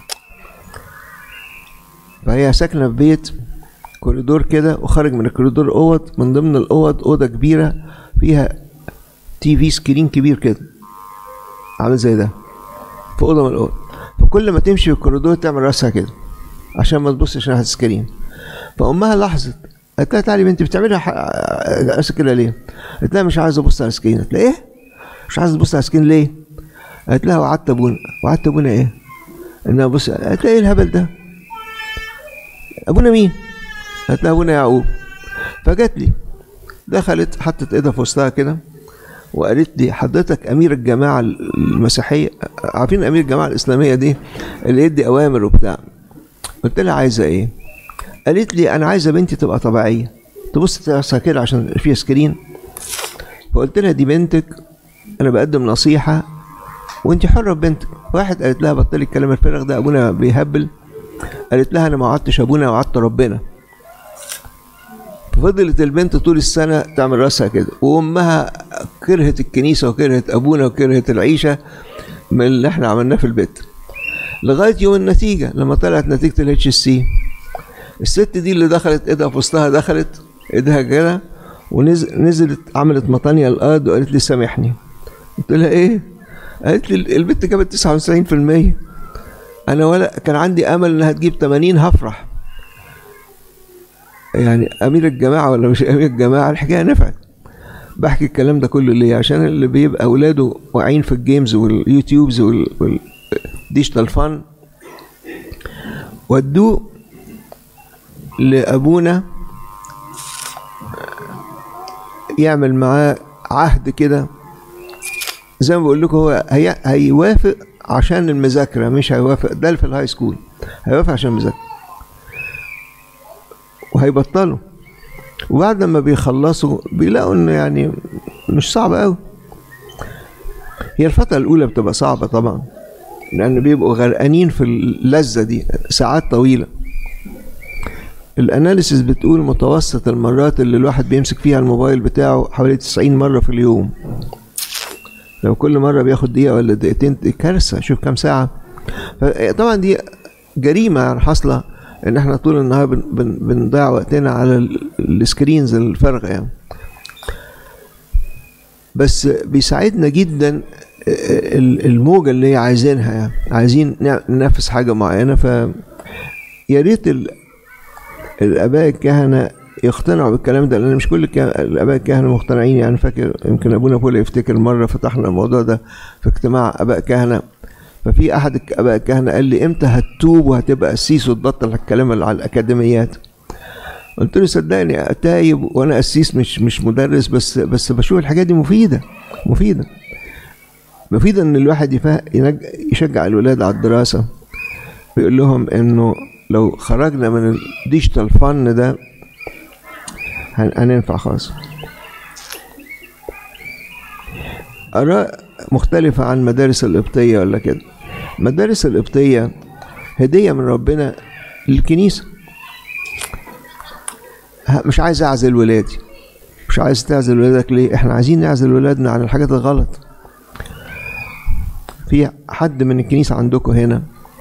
Speaker 2: فهي ساكنه في بيت كوريدور كده وخارج من الكوريدور اوض من ضمن الاوض اوضه كبيره فيها تي في سكرين كبير كده عامل زي ده في اوضه من الاوض فكل ما تمشي في الكوريدور تعمل راسها كده عشان ما تبصش ناحيه السكرين فامها لاحظت قالت لها تعالي بنتي بتعملي راسك كده ليه؟ قالت لها مش عايزه ابص على السكرين قالت لها ايه؟ مش عايزه تبص على السكرين ليه؟ قالت لها وعدت ابونا وعدت ابونا ايه؟ انها بص قالت لها ايه الهبل ده؟ ابونا مين؟ قالت لها ابونا يعقوب فجت لي دخلت حطت ايدها في وسطها كده وقالت لي حضرتك امير الجماعه المسيحيه عارفين امير الجماعه الاسلاميه دي اللي يدي اوامر وبتاع قلت لها عايزه ايه؟ قالت لي انا عايزه بنتي تبقى طبيعيه تبص تراسها كده عشان فيها سكرين فقلت لها دي بنتك انا بقدم نصيحه وانت حره ببنتك واحد قالت لها بطلي الكلام الفارغ ده ابونا بيهبل قالت لها انا ما وعدتش ابونا وعدت ربنا فضلت البنت طول السنة تعمل راسها كده وأمها كرهت الكنيسة وكرهت أبونا وكرهت العيشة من اللي احنا عملناه في البيت لغاية يوم النتيجة لما طلعت نتيجة الاتش سي الست دي اللي دخلت ايدها في وسطها دخلت ايدها كده ونزلت عملت مطانية الأرض وقالت لي سامحني قلت لها ايه؟ قالت لي البنت جابت 99% انا ولا كان عندي امل انها تجيب 80 هفرح يعني امير الجماعه ولا مش امير الجماعه الحكايه نفعت بحكي الكلام ده كله ليه عشان اللي بيبقى اولاده واعيين في الجيمز واليوتيوبز والديجيتال فان ودوه لأبونا يعمل معاه عهد كده زي ما بقول لكم هو هي هيوافق عشان المذاكرة مش هيوافق ده في الهاي سكول هيوافق عشان المذاكرة وهيبطلوا وبعد ما بيخلصوا بيلاقوا انه يعني مش صعب قوي هي الفترة الأولى بتبقى صعبة طبعا لأن بيبقوا غرقانين في اللذة دي ساعات طويلة الأناليسيس بتقول متوسط المرات اللي الواحد بيمسك فيها الموبايل بتاعه حوالي 90 مرة في اليوم لو كل مرة بياخد دقيقة ولا دقيقتين دي كارثة شوف كام ساعة طبعا دي جريمة حاصلة ان احنا طول النهار بن بن بنضيع وقتنا على السكرينز الفارغة يعني بس بيساعدنا جدا الموجة اللي هي عايزينها يعني عايزين ننفذ حاجة معينة ف يا ريت الآباء الكهنة يقتنعوا بالكلام ده لأن مش كل الآباء الكهنة مقتنعين يعني فاكر يمكن أبونا بولا يفتكر مرة فتحنا الموضوع ده في اجتماع آباء كهنة ففي أحد آباء الكهنة قال لي إمتى هتتوب وهتبقى قسيس وتبطل الكلام اللي على الأكاديميات قلت له صدقني تايب وانا قسيس مش مش مدرس بس بس بشوف الحاجات دي مفيده مفيده مفيده ان الواحد يشجع الولاد على الدراسه ويقول لهم انه لو خرجنا من الديجيتال فن ده هننفع خالص آراء مختلفة عن المدارس القبطية ولا كده المدارس القبطية هدية من ربنا للكنيسة مش عايز اعزل ولادي مش عايز تعزل ولادك ليه احنا عايزين نعزل ولادنا عن الحاجات الغلط في حد من الكنيسة عندكم هنا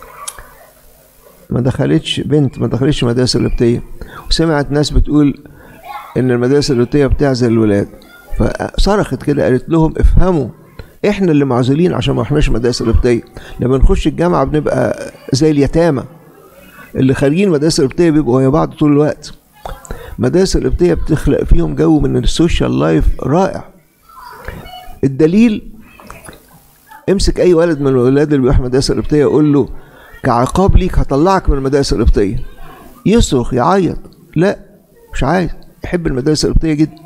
Speaker 2: ما دخلتش بنت ما دخلتش مدارس القبطية وسمعت ناس بتقول ان المدارس القبطية بتعزل الولاد فصرخت كده قالت لهم افهموا احنا اللي معزولين عشان ما احناش مدارس القبطية لما نخش الجامعة بنبقى زي اليتامى اللي خارجين مدارس القبطية بيبقوا ويا بعض طول الوقت مدارس القبطية بتخلق فيهم جو من السوشيال لايف رائع الدليل امسك اي ولد من الولاد اللي بيروح مدارس القبطية قول له كعقاب ليك هطلعك من المدارس القبطية يصرخ يعيط لا مش عايز يحب المدارس القبطية جدا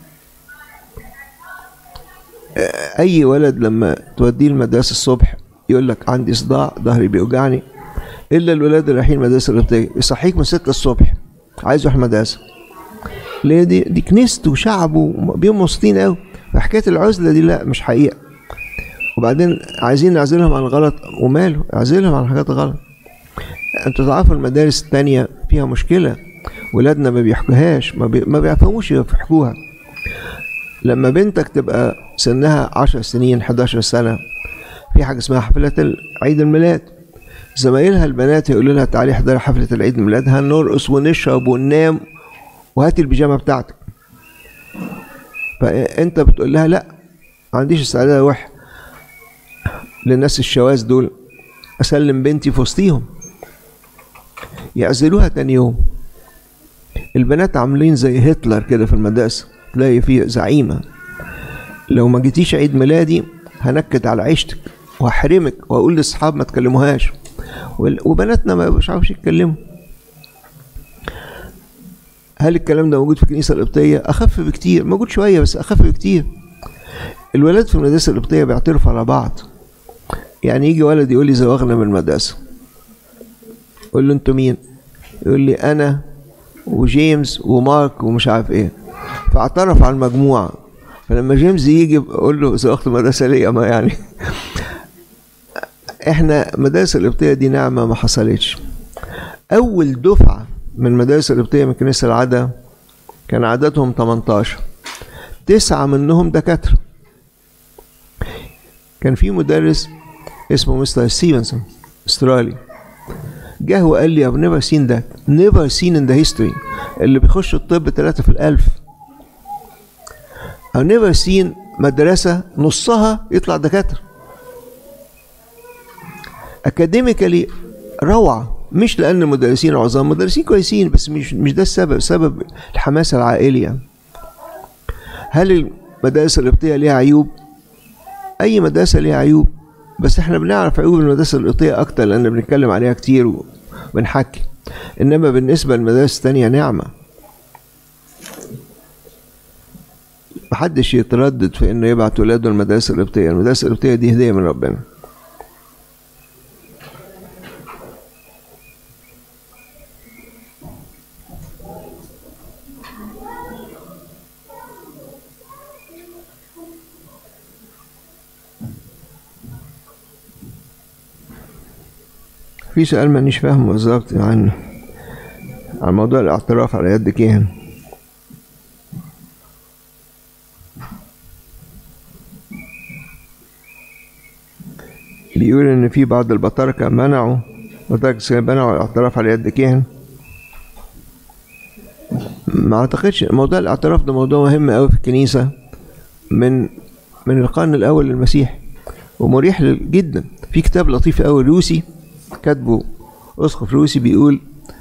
Speaker 2: اي ولد لما توديه المدرسة الصبح يقول لك عندي صداع ظهري بيوجعني الا الولاد اللي رايحين المدرسة القبطية يصحيك من 6 الصبح عايز يروح مدرسة ليه دي دي كنيسته وشعبه بيهم مبسوطين قوي فحكايه العزله دي لا مش حقيقه وبعدين عايزين نعزلهم عن الغلط وماله اعزلهم عن حاجات غلط انتوا تعرفوا المدارس التانية فيها مشكلة ولادنا ما بيحكوهاش ما, بي... ما بيفهموش يحكوها لما بنتك تبقى سنها عشر سنين 11 سنة في حاجة اسمها حفلة عيد الميلاد زمايلها البنات يقولوا لها تعالي احضري حفلة العيد الميلاد هنرقص ونشرب وننام وهاتي البيجامة بتاعتك فانت بتقول لها لا ما عنديش استعداد اروح للناس الشواذ دول اسلم بنتي في وسطيهم يعزلوها تاني يوم البنات عاملين زي هتلر كده في المدرسة تلاقي فيه زعيمة لو ما جيتيش عيد ميلادي هنكد على عيشتك وهحرمك واقول لاصحاب ما تكلموهاش وبناتنا ما مش عارفش يتكلموا هل الكلام ده موجود في الكنيسة القبطية؟ أخف بكتير، موجود شوية بس أخف بكتير. الولاد في المدرسة القبطية بيعترفوا على بعض. يعني يجي ولد يقول لي زوغنا من المدرسة. أقول له أنتوا مين؟ يقول لي أنا وجيمس ومارك ومش عارف إيه. فاعترف على المجموعة. فلما جيمس يجي أقول له زوغت المدرسة ليه ما يعني. إحنا مدارس القبطية دي نعمة ما حصلتش. أول دفعة من المدارس القبطية من كنيسة العادة كان عددهم 18 تسعة منهم دكاترة كان في مدرس اسمه مستر ستيفنسون استرالي جه وقال لي I've never seen that never seen in the history اللي بيخش الطب ثلاثة في الألف I've never seen مدرسة نصها يطلع دكاترة أكاديميكالي روعة مش لان المدرسين عظام مدرسين كويسين بس مش مش ده السبب سبب الحماسه العائليه هل المدارس القبطيه ليها عيوب اي مدرسه ليها عيوب بس احنا بنعرف عيوب المدرسه القبطيه اكتر لان بنتكلم عليها كتير وبنحكي انما بالنسبة للمدارس التانية نعمة محدش يتردد في انه يبعت ولاده المدارس القبطية المدارس القبطية دي هدية من ربنا في سؤال مانيش فاهمه بالظبط عن عن موضوع الاعتراف على يد كاهن بيقول ان في بعض البطاركة منعوا بطاركة منعوا الاعتراف على يد كاهن ما اعتقدش موضوع الاعتراف ده موضوع مهم قوي في الكنيسة من من القرن الاول للمسيح ومريح جدا في كتاب لطيف قوي روسي كاتبه اسقف روسي بيقول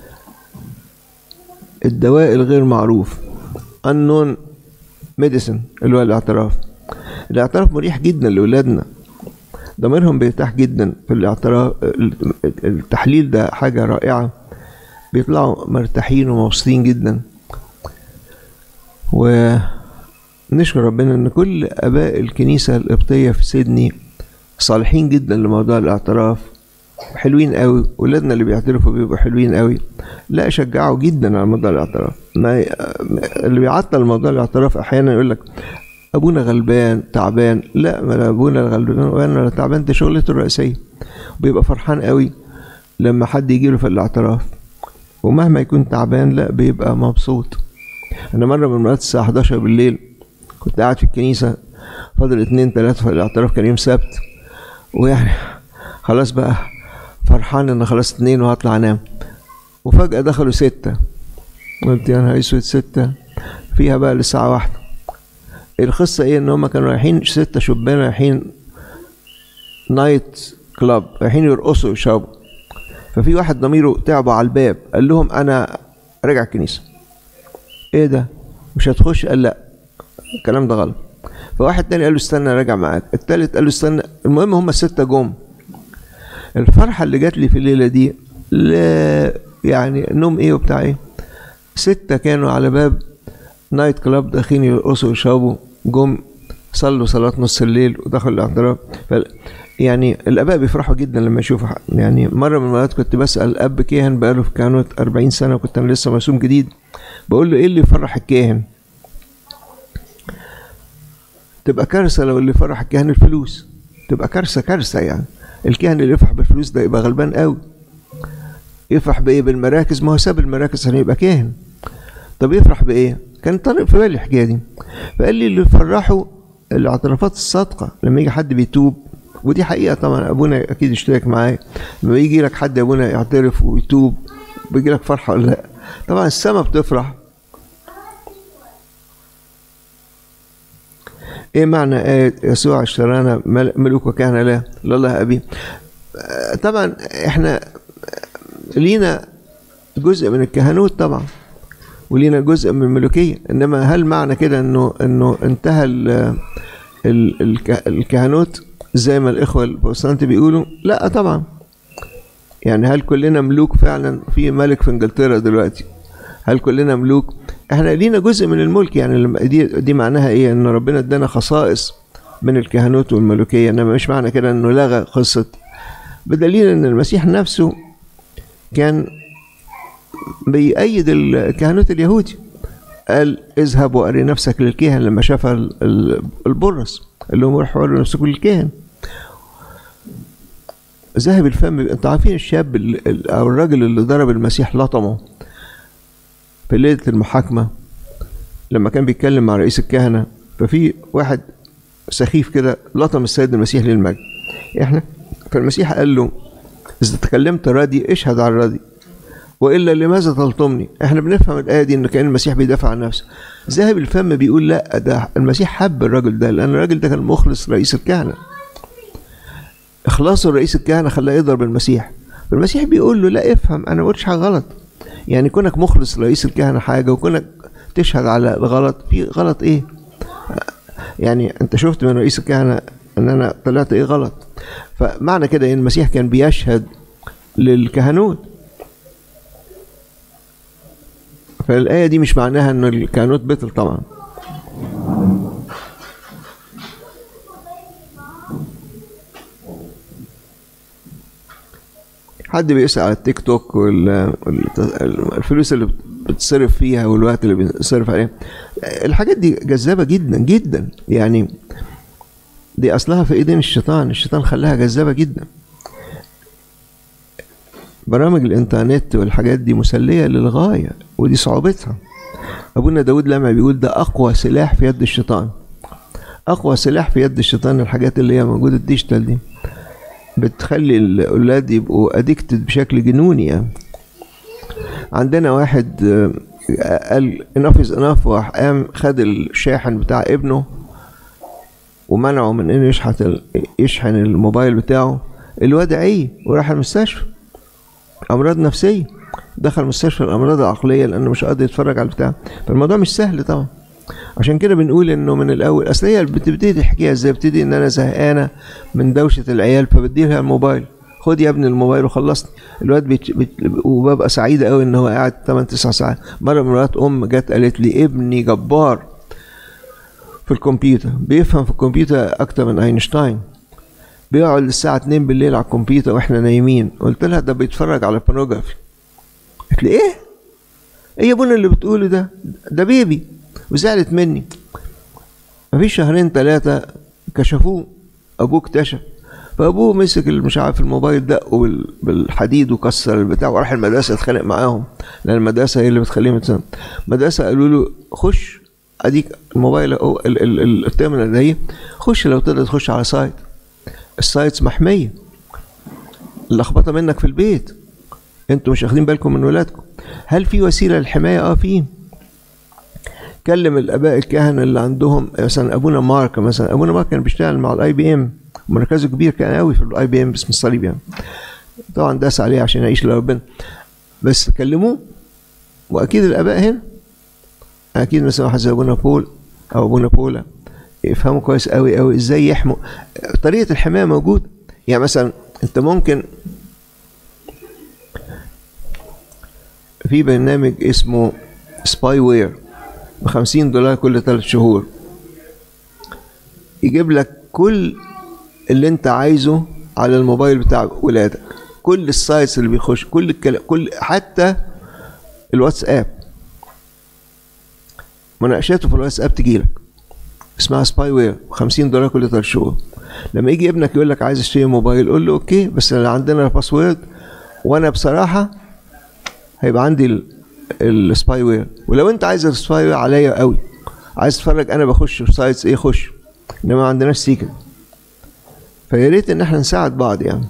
Speaker 2: الدواء الغير معروف unknown medicine اللي هو الاعتراف الاعتراف مريح جدا لاولادنا ضميرهم بيرتاح جدا في الاعتراف التحليل ده حاجة رائعة بيطلعوا مرتاحين ومبسوطين جدا ونشكر ربنا ان كل اباء الكنيسة القبطية في سيدني صالحين جدا لموضوع الاعتراف حلوين قوي ولادنا اللي بيعترفوا بيبقوا حلوين قوي لا اشجعه جدا على موضوع الاعتراف ما اللي بيعطل موضوع الاعتراف احيانا يقول لك ابونا غلبان تعبان لا ما ابونا غلبان وانا تعبان دي شغلته الرئيسيه بيبقى فرحان قوي لما حد يجي له في الاعتراف ومهما يكون تعبان لا بيبقى مبسوط انا مره من مرات الساعه 11 بالليل كنت قاعد في الكنيسه فاضل اتنين تلاته في الاعتراف كان يوم سبت ويعني خلاص بقى فرحان ان خلاص اتنين وهطلع انام وفجأة دخلوا ستة قلت يا نهار اسود ستة فيها بقى للساعة واحدة القصة ايه ان هما كانوا رايحين ستة شبان رايحين نايت كلاب رايحين يرقصوا ويشربوا ففي واحد ضميره تعبوا على الباب قال لهم انا راجع الكنيسة ايه ده مش هتخش قال لا الكلام ده غلط فواحد تاني قال له استنى راجع معاك التالت قال له استنى المهم هما الستة جم الفرحة اللي جات لي في الليلة دي لا يعني نوم ايه وبتاع ايه ستة كانوا على باب نايت كلاب داخلين يرقصوا ويشربوا جم صلوا صلاة نص الليل ودخلوا الاعتراف يعني الآباء بيفرحوا جدا لما يشوفوا يعني مرة من المرات كنت بسأل أب كاهن بقاله في كهنوت 40 سنة وكنت أنا لسه مرسوم جديد بقول له إيه اللي يفرح الكاهن؟ تبقى كارثة لو اللي يفرح الكاهن الفلوس تبقى كارثة كارثة يعني الكاهن اللي يفرح بالفلوس ده يبقى غلبان قوي يفرح بايه بالمراكز ما هو ساب المراكز عشان يبقى كاهن طب يفرح بايه كان طارق في بالي الحكايه دي فقال لي اللي يفرحوا الاعترافات الصادقه لما يجي حد بيتوب ودي حقيقه طبعا ابونا اكيد اشترك معايا لما يجي لك حد ابونا يعترف ويتوب بيجي لك فرحه ولا لا طبعا السما بتفرح ايه معنى آية يسوع اشترانا ملوك وكهنة لا لله أبي طبعا احنا لينا جزء من الكهنوت طبعا ولينا جزء من الملوكية انما هل معنى كده انه انه انتهى ال ال الكهنوت زي ما الاخوة البروتستانت بيقولوا لا طبعا يعني هل كلنا ملوك فعلا في ملك في انجلترا دلوقتي هل كلنا ملوك احنا لينا جزء من الملك يعني لما دي دي معناها ايه ان ربنا ادانا خصائص من الكهنوت والملوكيه انما مش معنى كده انه لغى قصه بدليل ان المسيح نفسه كان بيأيد الكهنوت اليهودي قال اذهب واري نفسك للكاهن لما شاف البرص قال لهم روحوا وروا نفسكم للكاهن ذهب الفم انتوا عارفين الشاب او الراجل اللي ضرب المسيح لطمه في ليلة المحاكمة لما كان بيتكلم مع رئيس الكهنة ففي واحد سخيف كده لطم السيد المسيح للمجد احنا فالمسيح قال له إذا تكلمت راضي اشهد على الراضي وإلا لماذا تلطمني احنا بنفهم الآية دي إن كان المسيح بيدافع عن نفسه ذاهب الفم بيقول لا ده المسيح حب الراجل ده لأن الراجل ده كان مخلص رئيس الكهنة إخلاصه رئيس الكهنة خلاه يضرب المسيح فالمسيح بيقول له لا افهم أنا ما قلتش حاجة غلط يعني كونك مخلص رئيس الكهنة حاجة وكونك تشهد على الغلط في غلط ايه يعني انت شفت من رئيس الكهنة ان انا طلعت ايه غلط فمعنى كده ان المسيح كان بيشهد للكهنوت فالآية دي مش معناها إن الكهنوت بطل طبعا حد بيسأل على التيك توك والفلوس اللي بتصرف فيها والوقت اللي بيصرف عليها الحاجات دي جذابة جدا جدا يعني دي أصلها في إيدين الشيطان الشيطان خلاها جذابة جدا برامج الإنترنت والحاجات دي مسلية للغاية ودي صعوبتها أبونا داود لما بيقول ده أقوى سلاح في يد الشيطان أقوى سلاح في يد الشيطان الحاجات اللي هي موجودة الديجيتال دي بتخلي الأولاد يبقوا أديكتد بشكل جنوني يعني عندنا واحد قال enough is enough وراح قام خد الشاحن بتاع ابنه ومنعه من انه يشحن يشحن الموبايل بتاعه الواد عي وراح المستشفى امراض نفسيه دخل مستشفى الامراض العقليه لانه مش قادر يتفرج على البتاع فالموضوع مش سهل طبعا عشان كده بنقول انه من الاول اصل هي بتبتدي تحكيها ازاي بتبتدي ان انا زهقانه من دوشه العيال فبدي لها الموبايل خد يا ابني الموبايل وخلصت الواد بيت... بيت... وببقى سعيده قوي ان هو قاعد 8 9 ساعات مره مرات ام جت قالت لي ابني جبار في الكمبيوتر بيفهم في الكمبيوتر اكتر من اينشتاين بيقعد الساعة 2 بالليل على الكمبيوتر واحنا نايمين قلت لها ده بيتفرج على بورنوجرافي قالت لي ايه؟ ايه يا ابونا اللي بتقوله ده؟ ده بيبي وزعلت مني مفيش شهرين ثلاثة كشفوه أبوه اكتشف فأبوه مسك مش عارف الموبايل دقه بالحديد وكسر البتاع وراح المدرسة اتخانق معاهم لأن المدرسة هي اللي بتخليهم يتسمى المدرسة قالوا له خش أديك الموبايل أهو التيرمينال ده خش لو تقدر تخش على سايت السايتس محمية اللخبطة منك في البيت انتوا مش واخدين بالكم من ولادكم هل في وسيلة للحماية اه في كلم الاباء الكهنة اللي عندهم مثلا ابونا مارك مثلا ابونا مارك كان بيشتغل مع الاي بي ام مركزه كبير كان قوي في الاي بي ام باسم الصليب يعني طبعا داس عليه عشان يعيش لربنا بس كلموه واكيد الاباء هنا اكيد مثلا واحد زي ابونا بول او ابونا بولا يفهموا كويس قوي قوي ازاي يحموا طريقه الحمايه موجوده يعني مثلا انت ممكن في برنامج اسمه سباي وير ب 50 دولار كل ثلاث شهور يجيب لك كل اللي انت عايزه على الموبايل بتاع ولادك كل السايتس اللي بيخش كل الكلام كل حتى الواتساب مناقشاته في الواتساب تجي لك اسمها سباي وير 50 دولار كل ثلاث شهور لما يجي ابنك يقول لك عايز اشتري موبايل قول له اوكي بس عندنا الباسورد وانا بصراحه هيبقى عندي السباي وير ولو انت عايز السباي وير عليا قوي عايز تتفرج انا بخش في سايتس ايه خش انما ما عندناش سيكرت فيا ريت ان احنا نساعد بعض يعني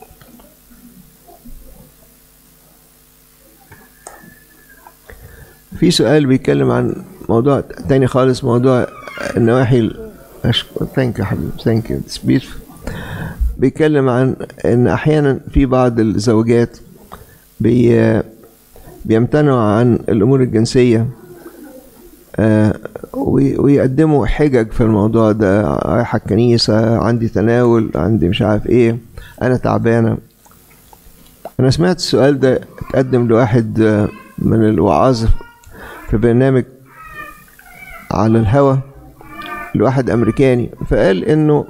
Speaker 2: في سؤال بيتكلم عن موضوع تاني خالص موضوع النواحي ثانك يو حبيبي ثانك يو بيتكلم عن ان احيانا في بعض الزوجات بي بيمتنعوا عن الامور الجنسيه آه ويقدموا حجج في الموضوع ده رايحه الكنيسه عندي تناول عندي مش عارف ايه انا تعبانه انا سمعت السؤال ده اتقدم لواحد من الوعاظ في برنامج على الهوا لواحد امريكاني فقال انه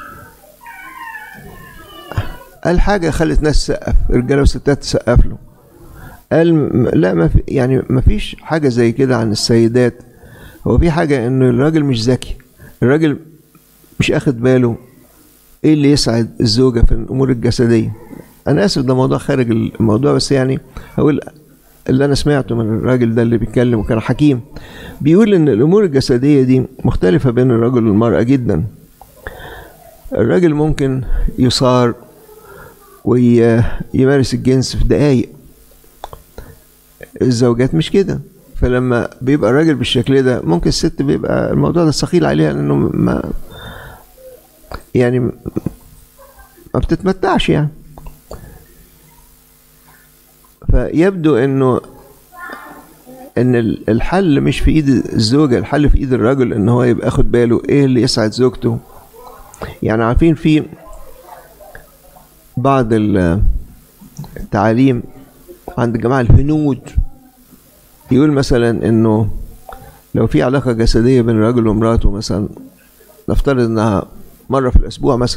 Speaker 2: قال حاجه خلت ناس تسقف رجاله وستات تسقف له قال لا ما في يعني ما فيش حاجه زي كده عن السيدات هو في حاجه انه الراجل مش ذكي الراجل مش اخد باله ايه اللي يسعد الزوجه في الامور الجسديه انا اسف ده موضوع خارج الموضوع بس يعني هقول اللي انا سمعته من الراجل ده اللي بيتكلم وكان حكيم بيقول ان الامور الجسديه دي مختلفه بين الرجل والمراه جدا الراجل ممكن يصار ويمارس الجنس في دقايق الزوجات مش كده فلما بيبقى الراجل بالشكل ده ممكن الست بيبقى الموضوع ده ثقيل عليها لانه ما يعني ما بتتمتعش يعني فيبدو انه ان الحل مش في ايد الزوجه الحل في ايد الرجل ان هو يبقى اخد باله ايه اللي يسعد زوجته يعني عارفين في بعض التعاليم عند الجماعه الهنود يقول مثلا انه لو في علاقة جسدية بين راجل ومراته مثلا نفترض انها مرة في الاسبوع مثلا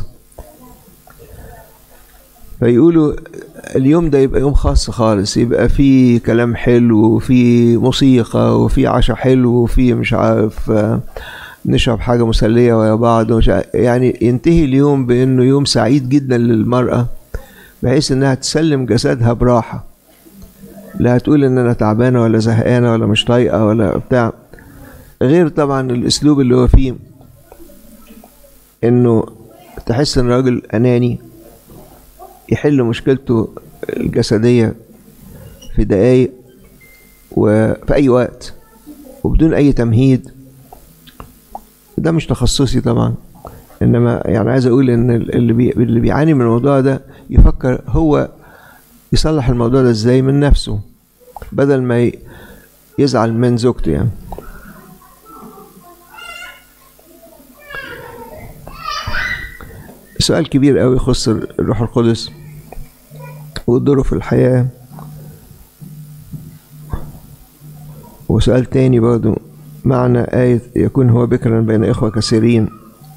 Speaker 2: فيقولوا اليوم ده يبقى يوم خاص خالص يبقى فيه كلام حلو وفي موسيقى وفي عشاء حلو وفي مش عارف آه، نشرب حاجة مسلية ويا بعض ومش عارف يعني ينتهي اليوم بأنه يوم سعيد جدا للمرأة بحيث إنها تسلم جسدها براحة لا هتقول إن أنا تعبانة ولا زهقانة ولا مش طايقة ولا بتاع غير طبعا الأسلوب اللي هو فيه إنه تحس إن الراجل أناني يحل مشكلته الجسدية في دقايق وفي أي وقت وبدون أي تمهيد ده مش تخصصي طبعا انما يعني عايز اقول ان اللي بي اللي بيعاني من الموضوع ده يفكر هو يصلح الموضوع ده ازاي من نفسه بدل ما ي- يزعل من زوجته يعني سؤال كبير قوي يخص الروح القدس ودوره في الحياة وسؤال تاني برضو معنى آية يكون هو بكرا بين إخوة كثيرين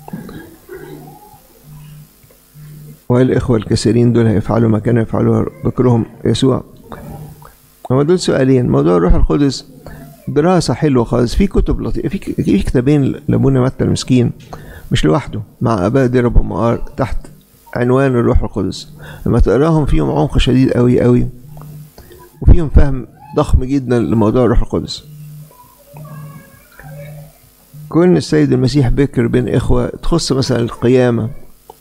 Speaker 2: وهل الإخوة الكثيرين دول هيفعلوا ما كان يفعله بكرهم يسوع هو دول سؤالين موضوع الروح القدس دراسة حلوة خالص في كتب لطيفة في في كتابين لأبونا متى المسكين مش لوحده مع آباء دير أبو مقار تحت عنوان الروح القدس لما تقراهم فيهم عمق شديد قوي قوي وفيهم فهم ضخم جدا لموضوع الروح القدس كون السيد المسيح بكر بين إخوة تخص مثلا القيامة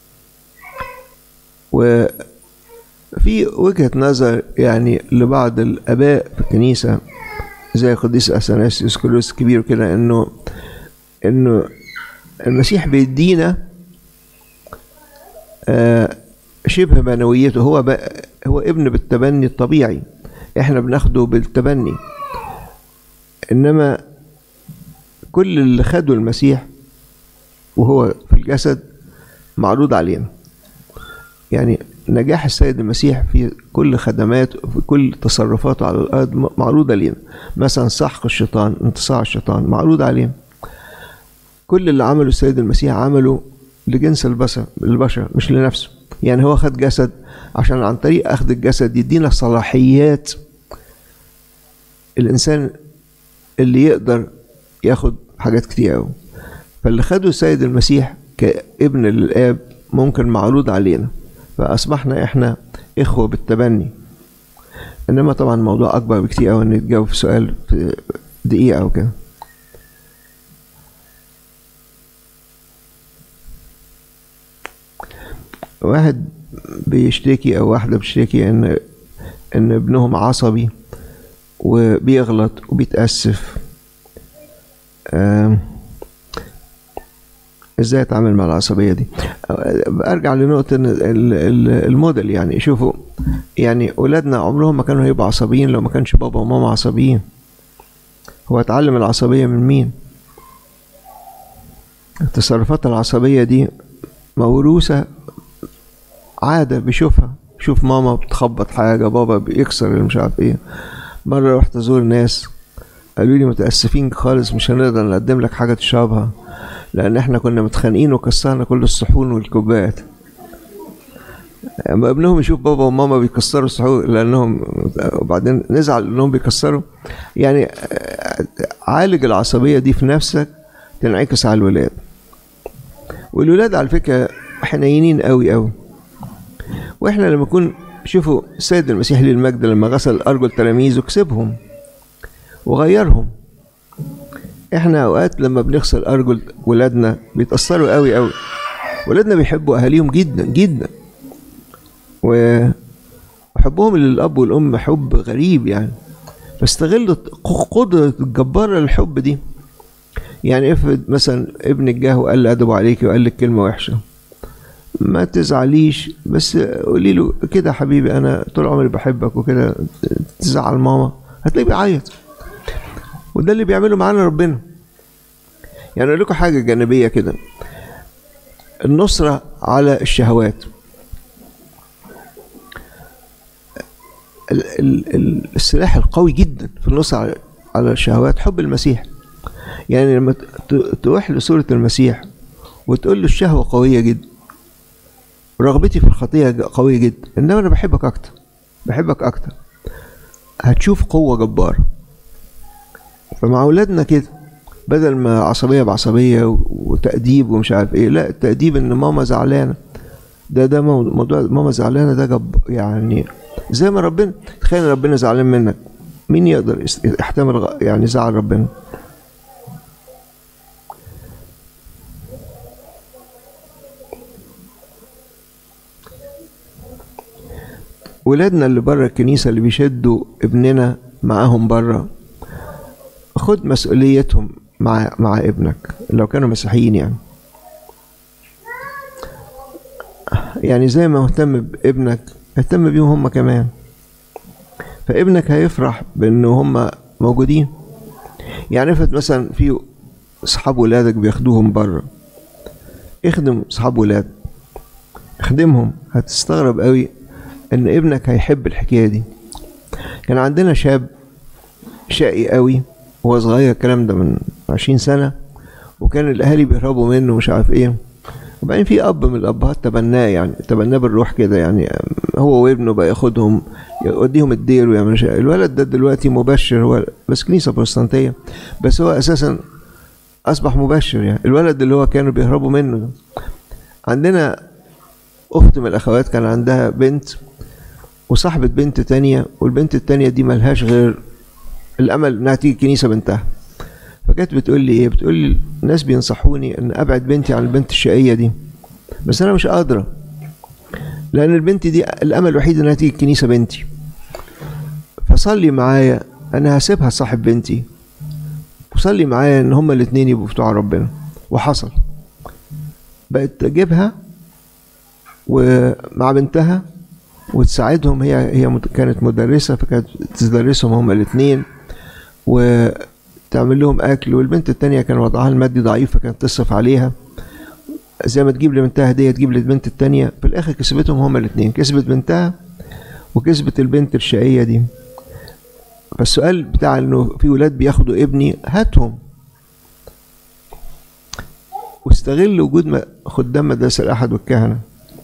Speaker 2: وفي وجهة نظر يعني لبعض الآباء في الكنيسة زي القديس أثناسيوس كلوس كبير كده إنه إنه المسيح بيدينا آه شبه بنويته هو بقى هو ابن بالتبني الطبيعي احنا بناخده بالتبني انما كل اللي خده المسيح وهو في الجسد معروض علينا يعني نجاح السيد المسيح في كل خدماته في كل تصرفاته على الارض معروضه لينا مثلا سحق الشيطان انتصار الشيطان معروض علينا كل اللي عمله السيد المسيح عمله لجنس البشر البشر مش لنفسه يعني هو خد جسد عشان عن طريق اخذ الجسد يدينا صلاحيات الانسان اللي يقدر ياخد حاجات كتير قوي فاللي خده السيد المسيح كابن للاب ممكن معروض علينا فاصبحنا احنا اخوه بالتبني انما طبعا الموضوع اكبر بكتير قوي ان يتجاوب في سؤال في دقيقه او كده واحد بيشتكي او واحده بتشتكي ان ان ابنهم عصبي وبيغلط وبيتاسف آم، ازاي اتعامل مع العصبيه دي ارجع لنقطه إن ال- ال- الموديل يعني شوفوا يعني اولادنا عمرهم ما كانوا هيبقوا عصبيين لو ما كانش بابا وماما عصبيين هو اتعلم العصبيه من مين التصرفات العصبيه دي موروثه عاده بيشوفها شوف ماما بتخبط حاجه بابا بيكسر اللي مش عارف ايه مره رحت ازور ناس قالوا لي متاسفين خالص مش هنقدر نقدم لك حاجه تشربها لان احنا كنا متخانقين وكسرنا كل الصحون والكوبايات اما ابنهم يشوف بابا وماما بيكسروا الصحون لانهم وبعدين نزعل انهم بيكسروا يعني آه، عالج العصبيه دي في نفسك تنعكس على الولاد والولاد على فكره حنينين قوي قوي واحنا لما نكون شوفوا السيد المسيح للمجد لما غسل ارجل تلاميذه كسبهم وغيرهم احنا اوقات لما بنغسل ارجل ولادنا بيتاثروا قوي قوي ولادنا بيحبوا اهاليهم جدا جدا و وحبهم للاب والام حب غريب يعني فاستغل قدرة الجبارة للحب دي يعني افرض مثلا ابنك جه وقال لي ادب عليكي وقال لك كلمة وحشة ما تزعليش بس قولي له كده يا حبيبي انا طول عمري بحبك وكده تزعل ماما هتلاقيه بيعيط وده اللي بيعمله معانا ربنا يعني اقول لكم حاجه جانبيه كده النصره على الشهوات ال- ال- ال- السلاح القوي جدا في النصره على- على الشهوات حب المسيح يعني لما ت- تروح لصورة المسيح وتقول له الشهوة قوية جدا رغبتي في الخطية ج- قوية جدا إنما أنا بحبك أكتر بحبك أكتر هتشوف قوة جبارة فمع أولادنا كده بدل ما عصبية بعصبية و- وتأديب ومش عارف إيه لا التأديب إن ماما زعلانة ده ده مو- موضوع ماما زعلانة ده جب يعني زي ما ربنا تخيل ربنا زعلان منك مين يقدر يست- يحتمل غ- يعني زعل ربنا ولادنا اللي بره الكنيسة اللي بيشدوا ابننا معاهم بره خد مسؤوليتهم مع مع ابنك لو كانوا مسيحيين يعني يعني زي ما مهتم بابنك اهتم بيهم هم كمان فابنك هيفرح بان هم موجودين يعني افرض مثلا في اصحاب ولادك بياخدوهم بره اخدم اصحاب ولادك اخدمهم هتستغرب قوي ان ابنك هيحب الحكايه دي كان عندنا شاب شقي قوي وهو صغير الكلام ده من عشرين سنة وكان الأهالي بيهربوا منه مش عارف إيه وبعدين في أب من الأبهات تبناه يعني تبناه بالروح كده يعني هو وابنه بقى ياخدهم يوديهم الدير ويعمل شيء الولد ده دلوقتي مبشر هو بس كنيسة بروتستانتية بس هو أساسا أصبح مبشر يعني الولد اللي هو كانوا بيهربوا منه ده عندنا أخت من الأخوات كان عندها بنت وصاحبة بنت تانية والبنت التانية دي ملهاش غير الأمل إنها تيجي الكنيسة بنتها فكانت بتقول لي إيه بتقول لي الناس بينصحوني إن أبعد بنتي عن البنت الشقية دي بس أنا مش قادرة لأن البنت دي الأمل الوحيد إنها تيجي الكنيسة بنتي فصلي معايا أنا هسيبها صاحب بنتي وصلي معايا إن هما الاتنين يبقوا بتوع ربنا وحصل بقت تجيبها ومع بنتها وتساعدهم هي هي مت- كانت مدرسة فكانت تدرسهم هما الاثنين وتعمل لهم أكل والبنت التانية كان وضعها المادي ضعيف فكانت تصرف عليها زي ما تجيب لبنتها هدية تجيب للبنت التانية في الآخر كسبتهم هما الاثنين كسبت بنتها وكسبت البنت الشقية دي فالسؤال بتاع انه في ولاد بياخدوا ابني هاتهم واستغل وجود م- خدام مدرسة الأحد والكهنة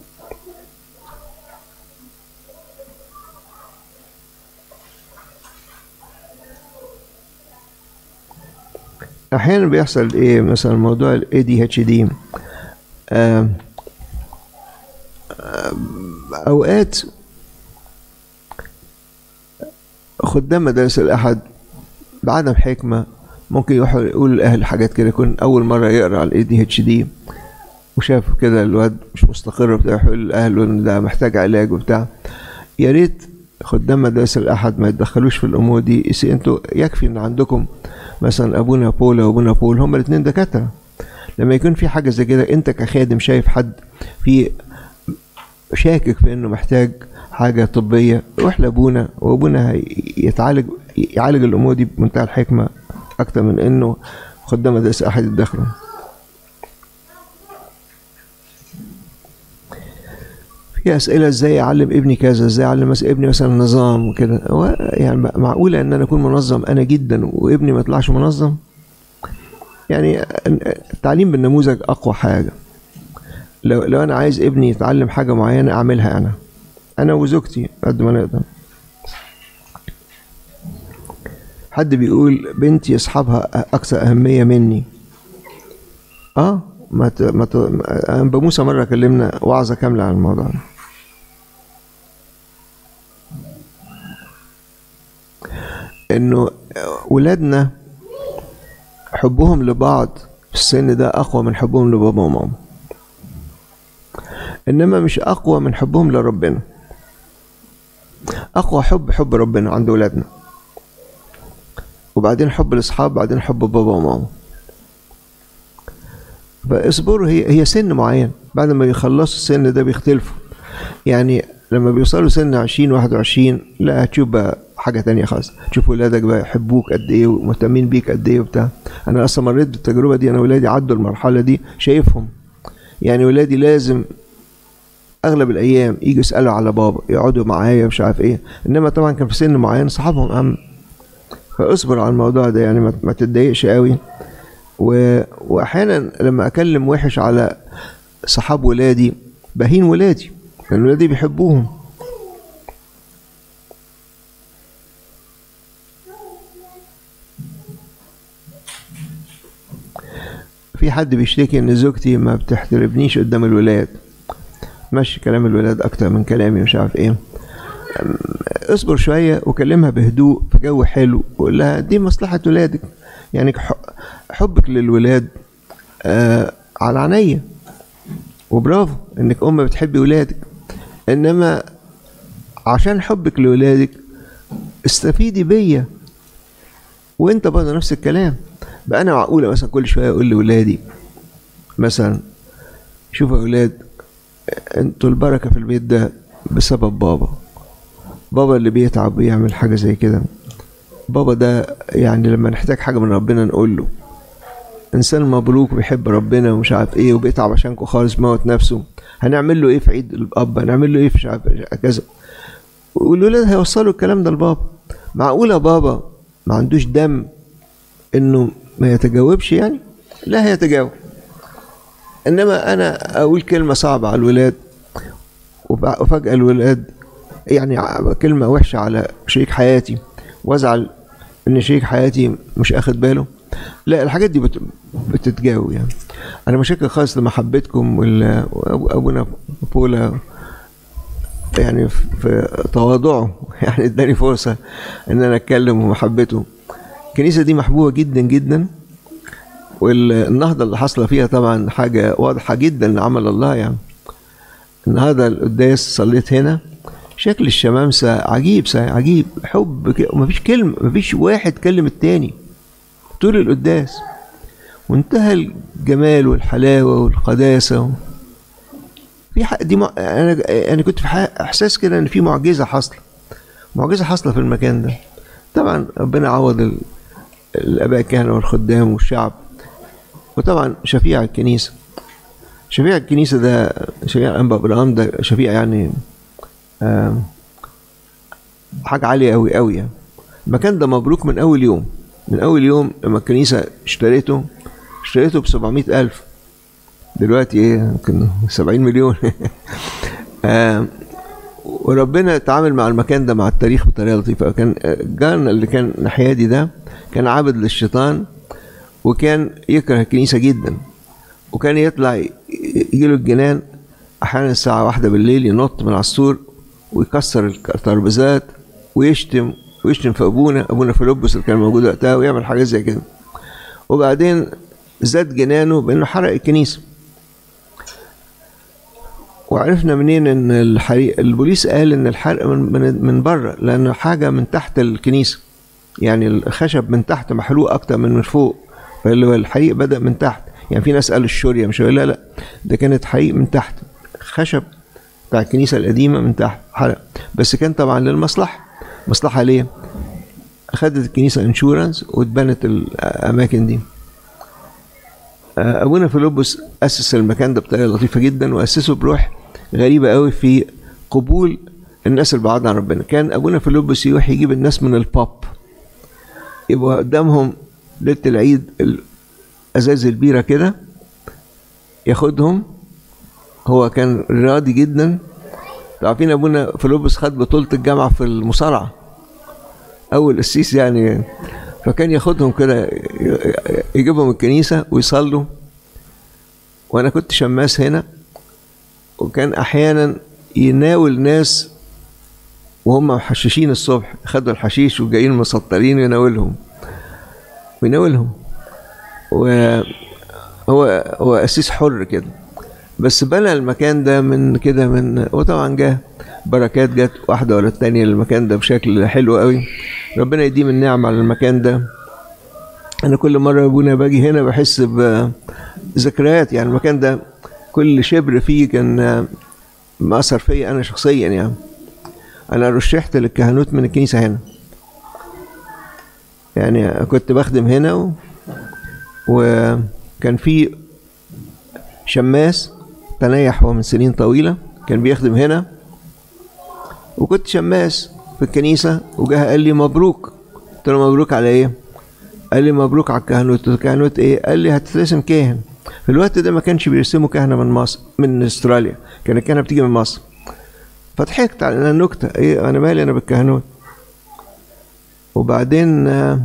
Speaker 2: احيانا بيحصل ايه مثلا موضوع الاي دي اتش دي اوقات خدام مدارس الاحد بعدم حكمه ممكن يروحوا يقول لاهل حاجات كده يكون اول مره يقرا على الاي دي اتش دي وشاف كده الواد مش مستقر وبتاع يقول لاهله ان ده محتاج علاج وبتاع يا ريت خدام مدارس الاحد ما يتدخلوش في الامور دي يس- انتوا يكفي ان عندكم مثلا ابونا بولا وابونا بول هما الاثنين دكاتره لما يكون في حاجه زي كده انت كخادم شايف حد في شاكك في انه محتاج حاجه طبيه روح لابونا وابونا هي- يتعالج يعالج الامور دي بمنتهى الحكمه اكتر من انه خدام مدارس احد يتدخلوا في اسئله ازاي اعلم ابني كذا ازاي اعلم مثلا ابني مثلا نظام وكده هو يعني معقوله ان انا اكون منظم انا جدا وابني ما يطلعش منظم يعني التعليم بالنموذج اقوى حاجه لو لو انا عايز ابني يتعلم حاجه معينه اعملها انا انا وزوجتي قد ما نقدر حد بيقول بنتي اصحابها اكثر اهميه مني اه ما ت... ما ت... أنبا موسى مره كلمنا وعظه كامله عن الموضوع ده انه ولادنا حبهم لبعض في السن ده اقوى من حبهم لبابا وماما انما مش اقوى من حبهم لربنا اقوى حب حب ربنا عند ولادنا وبعدين حب الاصحاب بعدين حب بابا وماما فاصبروا هي هي سن معين بعد ما يخلصوا السن ده بيختلفوا يعني لما بيوصلوا سن 20 21 لا هتشوف بقى حاجه تانية خالص تشوف ولادك بقى يحبوك قد ايه ومهتمين بيك قد ايه وبتاع انا اصلا مريت بالتجربه دي انا ولادي عدوا المرحله دي شايفهم يعني ولادي لازم اغلب الايام يجوا يسالوا على بابا يقعدوا معايا مش عارف ايه انما طبعا كان في سن معين صحابهم اهم فاصبر على الموضوع ده يعني ما ما تتضايقش قوي و... واحيانا لما اكلم وحش على صحاب ولادي بهين ولادي لان ولادي بيحبوهم في حد بيشتكي ان زوجتي ما بتحترمنيش قدام الولاد ماشي كلام الولاد اكتر من كلامي مش عارف ايه أم، اصبر شويه وكلمها بهدوء في جو حلو وقول لها دي مصلحه ولادك يعني ح- حبك للولاد آه على عينيا وبرافو انك ام بتحبي ولادك انما عشان حبك لولادك استفيدي بيا وانت برضه نفس الكلام بقى انا معقوله مثلا كل شويه اقول لاولادي مثلا شوفوا يا اولاد انتوا البركه في البيت ده بسبب بابا بابا اللي بيتعب ويعمل حاجه زي كده بابا ده يعني لما نحتاج حاجه من ربنا نقول له انسان مبروك بيحب ربنا ومش عارف ايه وبيتعب عشانكم خالص موت نفسه هنعمل له ايه في عيد الاب هنعمل له ايه في مش عارف كذا والولاد هيوصلوا الكلام ده لبابا معقوله بابا ما عندوش دم انه ما يتجاوبش يعني لا هيتجاوب انما انا اقول كلمه صعبه على الولاد وب- وفجاه الولاد يعني ع- كلمه وحشه على شريك حياتي وازعل ان شريك حياتي مش اخد باله لا الحاجات دي بت... بتتجاوب يعني انا مشاكل خالص لمحبتكم وال- وابونا بولا يعني في في تواضعه يعني اداني فرصه ان انا اتكلم ومحبته الكنيسه دي محبوبه جدا جدا والنهضه اللي حاصله فيها طبعا حاجه واضحه جدا لعمل الله يعني النهارده القداس صليت هنا شكل الشمامسه عجيب سا- عجيب حب كده ومفيش كلمه مفيش واحد كلم التاني طول القداس وانتهى الجمال والحلاوه والقداسه في حق دي مع... انا انا كنت في حق احساس كده ان في معجزه حاصله معجزه حاصله في المكان ده طبعا ربنا عوض ال... الاباء الكهنه والخدام والشعب وطبعا شفيع الكنيسه شفيع الكنيسه ده شفيع انبا ابراهام ده شفيع يعني آم، حاجه عاليه قوي قوي يعني المكان ده مبروك من اول يوم من اول يوم لما الكنيسه اشتريته اشتريته ب 700 الف دلوقتي ايه يمكن 70 مليون آم، وربنا اتعامل مع المكان ده مع التاريخ بطريقه لطيفه كان جارنا اللي كان ناحيادي ده كان عابد للشيطان وكان يكره الكنيسه جدا وكان يطلع يجي له الجنان احيانا الساعه واحدة بالليل ينط من على السور ويكسر الترابيزات ويشتم ويشتم في ابونا ابونا فيلبس اللي كان موجود وقتها ويعمل حاجات زي كده وبعدين زاد جنانه بانه حرق الكنيسه وعرفنا منين ان الحريق البوليس قال ان الحرق من من, من بره لانه حاجه من تحت الكنيسه يعني الخشب من تحت محروق اكتر من من فوق فاللي هو الحريق بدا من تحت يعني في ناس قالوا الشوريه مش لا لا ده كانت حريق من تحت خشب بتاع الكنيسه القديمه من تحت حرق بس كان طبعا للمصلحه مصلحه ليه؟ اخدت الكنيسه انشورنس واتبنت الاماكن دي ابونا فيلبس اسس المكان ده بطريقه لطيفه جدا واسسه بروح غريبه قوي في قبول الناس اللي بعاد عن ربنا كان ابونا فيلبس يروح يجيب الناس من الباب يبقى قدامهم ليله العيد ازاز البيره كده ياخدهم هو كان راضي جدا عارفين ابونا فيلبس خد بطوله الجامعه في المصارعه اول قسيس يعني فكان ياخدهم كده يجيبهم الكنيسة ويصلوا وأنا كنت شماس هنا وكان أحيانا يناول ناس وهم محششين الصبح خدوا الحشيش وجايين مسطرين يناولهم ويناولهم وهو هو أسيس حر كده بس بنى المكان ده من كده من وطبعا جه بركات جت واحدة ولا التانية للمكان ده بشكل حلو قوي ربنا يديم النعمة على المكان ده أنا كل مرة أبونا باجي هنا بحس بذكريات يعني المكان ده كل شبر فيه كان مأثر فيا أنا شخصيا يعني أنا رشحت للكهنوت من الكنيسة هنا يعني كنت بخدم هنا و... وكان في شماس تنيح هو من سنين طويلة كان بيخدم هنا وكنت شماس في الكنيسة وجه قال لي مبروك قلت له مبروك على ايه قال لي مبروك على الكهنوت قلت له كهنوت ايه قال لي هتترسم كاهن في الوقت ده ما كانش بيرسموا كهنه من مصر من استراليا كان الكهنه بتيجي من مصر فضحكت على النكته ايه انا مالي انا بالكهنوت وبعدين آه،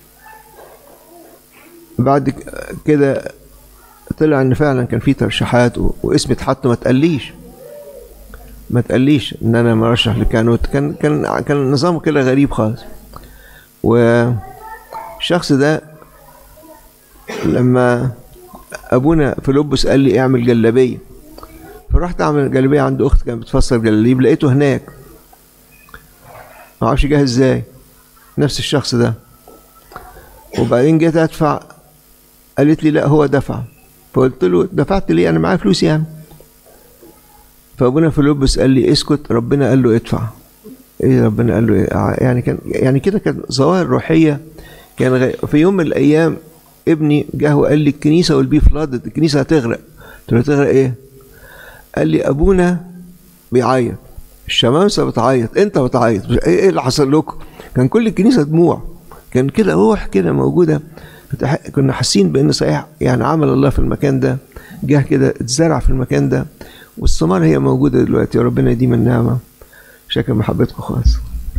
Speaker 2: بعد ك- كده طلع ان فعلا كان في ترشيحات و- واسمي اتحط ما تقليش ما تقليش ان انا مرشح لكانوت كان كان كان النظام كده غريب خالص والشخص ده لما ابونا فيلبس قال لي اعمل جلابيه فرحت اعمل جلابيه عند اخت كانت بتفسر جلاليب لقيته هناك ما اعرفش جه ازاي نفس الشخص ده وبعدين جيت ادفع قالت لي لا هو دفع فقلت له دفعت ليه انا معايا فلوس يعني فابونا فيلبس قال لي اسكت ربنا قال له ادفع ايه ربنا قال له إيه؟ يعني كان يعني كده كانت ظواهر روحيه كان غي... في يوم من الايام ابني جه وقال لي الكنيسه والبي فلادد الكنيسه هتغرق قلت له هتغرق ايه؟ قال لي ابونا بيعيط الشمامسه بتعيط انت بتعيط مش- ايه إيه اللي حصل لكم؟ كان كل الكنيسه دموع كان كده روح كده موجوده بتح- كنا حاسين بان صحيح يعني عمل الله في المكان ده جه كده اتزرع في المكان ده والثمار هي موجوده دلوقتي يا ربنا يديم النعمه شكر محبتكم خالص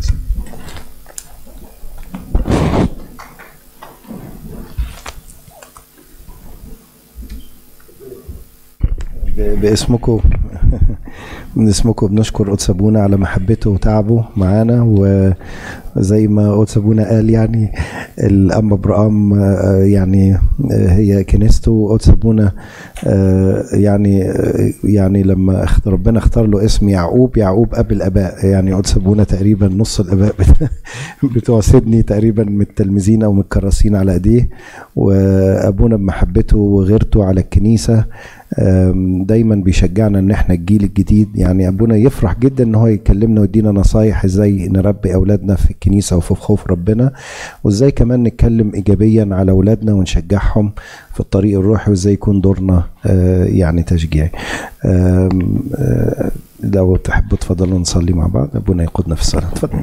Speaker 3: باسمكم من اسمكم بنشكر قدس ابونا على محبته وتعبه معانا وزي ما قدس ابونا قال يعني الأم ابراهام آه، يعني آه، هي كنيسته وقدس ابونا آه، يعني آه، يعني لما اخت- ربنا اختار له اسم يعقوب يعقوب اب الاباء يعني قدس ابونا تقريبا نص الاباء بت- بتوع سيدني تقريبا متلمذين او متكرسين على ايديه وابونا بمحبته وغيرته على الكنيسه آم، دايما بيشجعنا ان احنا الجيل الجديد يعني ابونا يفرح جدا ان هو يكلمنا ويدينا نصايح ازاي نربي اولادنا في الكنيسه وفي خوف ربنا وازاي كمان نتكلم ايجابيا على اولادنا ونشجعهم في الطريق الروحي وازاي يكون دورنا آه، يعني تشجيعي آم، آه، لو تحبوا تفضلوا نصلي مع بعض ابونا يقودنا في الصلاه اتفضل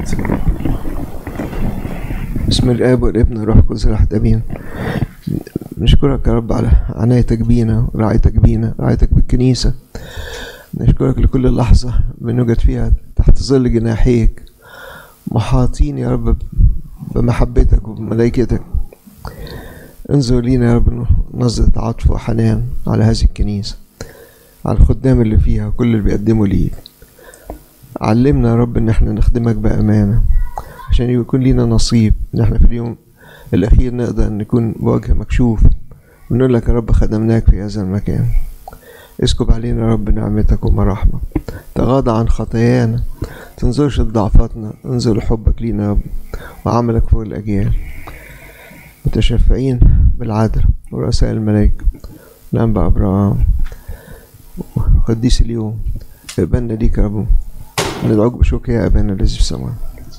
Speaker 2: بسم الاب والابن والروح القدس الاحد امين نشكرك يا رب على عنايتك بينا ورعايتك بينا رعايتك بالكنيسه نشكرك لكل لحظه بنوجد فيها تحت ظل جناحيك محاطين يا رب بمحبتك وبملائكتك انظر لينا يا رب نظرة عطف وحنان على هذه الكنيسة على الخدام اللي فيها وكل اللي بيقدموا ليك علمنا يا رب ان احنا نخدمك بأمانة عشان يكون لينا نصيب ان احنا في اليوم الاخير نقدر نكون بوجه مكشوف ونقول لك يا رب خدمناك في هذا المكان اسكب علينا يا رب نعمتك ومراحمك تغاضى عن خطايانا تنظرش لضعفاتنا انظر لحبك لينا يا رب وعملك فوق الاجيال متشفعين بالعدل ورؤساء الملائكة الأنبا أبراهام قديس اليوم اقبلنا ليك يا رب ندعوك بشكر يا أبانا الذي في السماء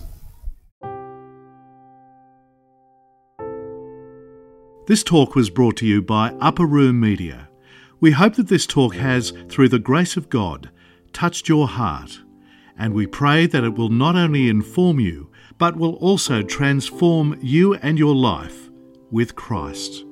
Speaker 1: This talk was brought to you by Upper Room Media. We hope that this talk has, through the grace of God, touched your heart, and we pray that it will not only inform you, but will also transform you and your life with Christ.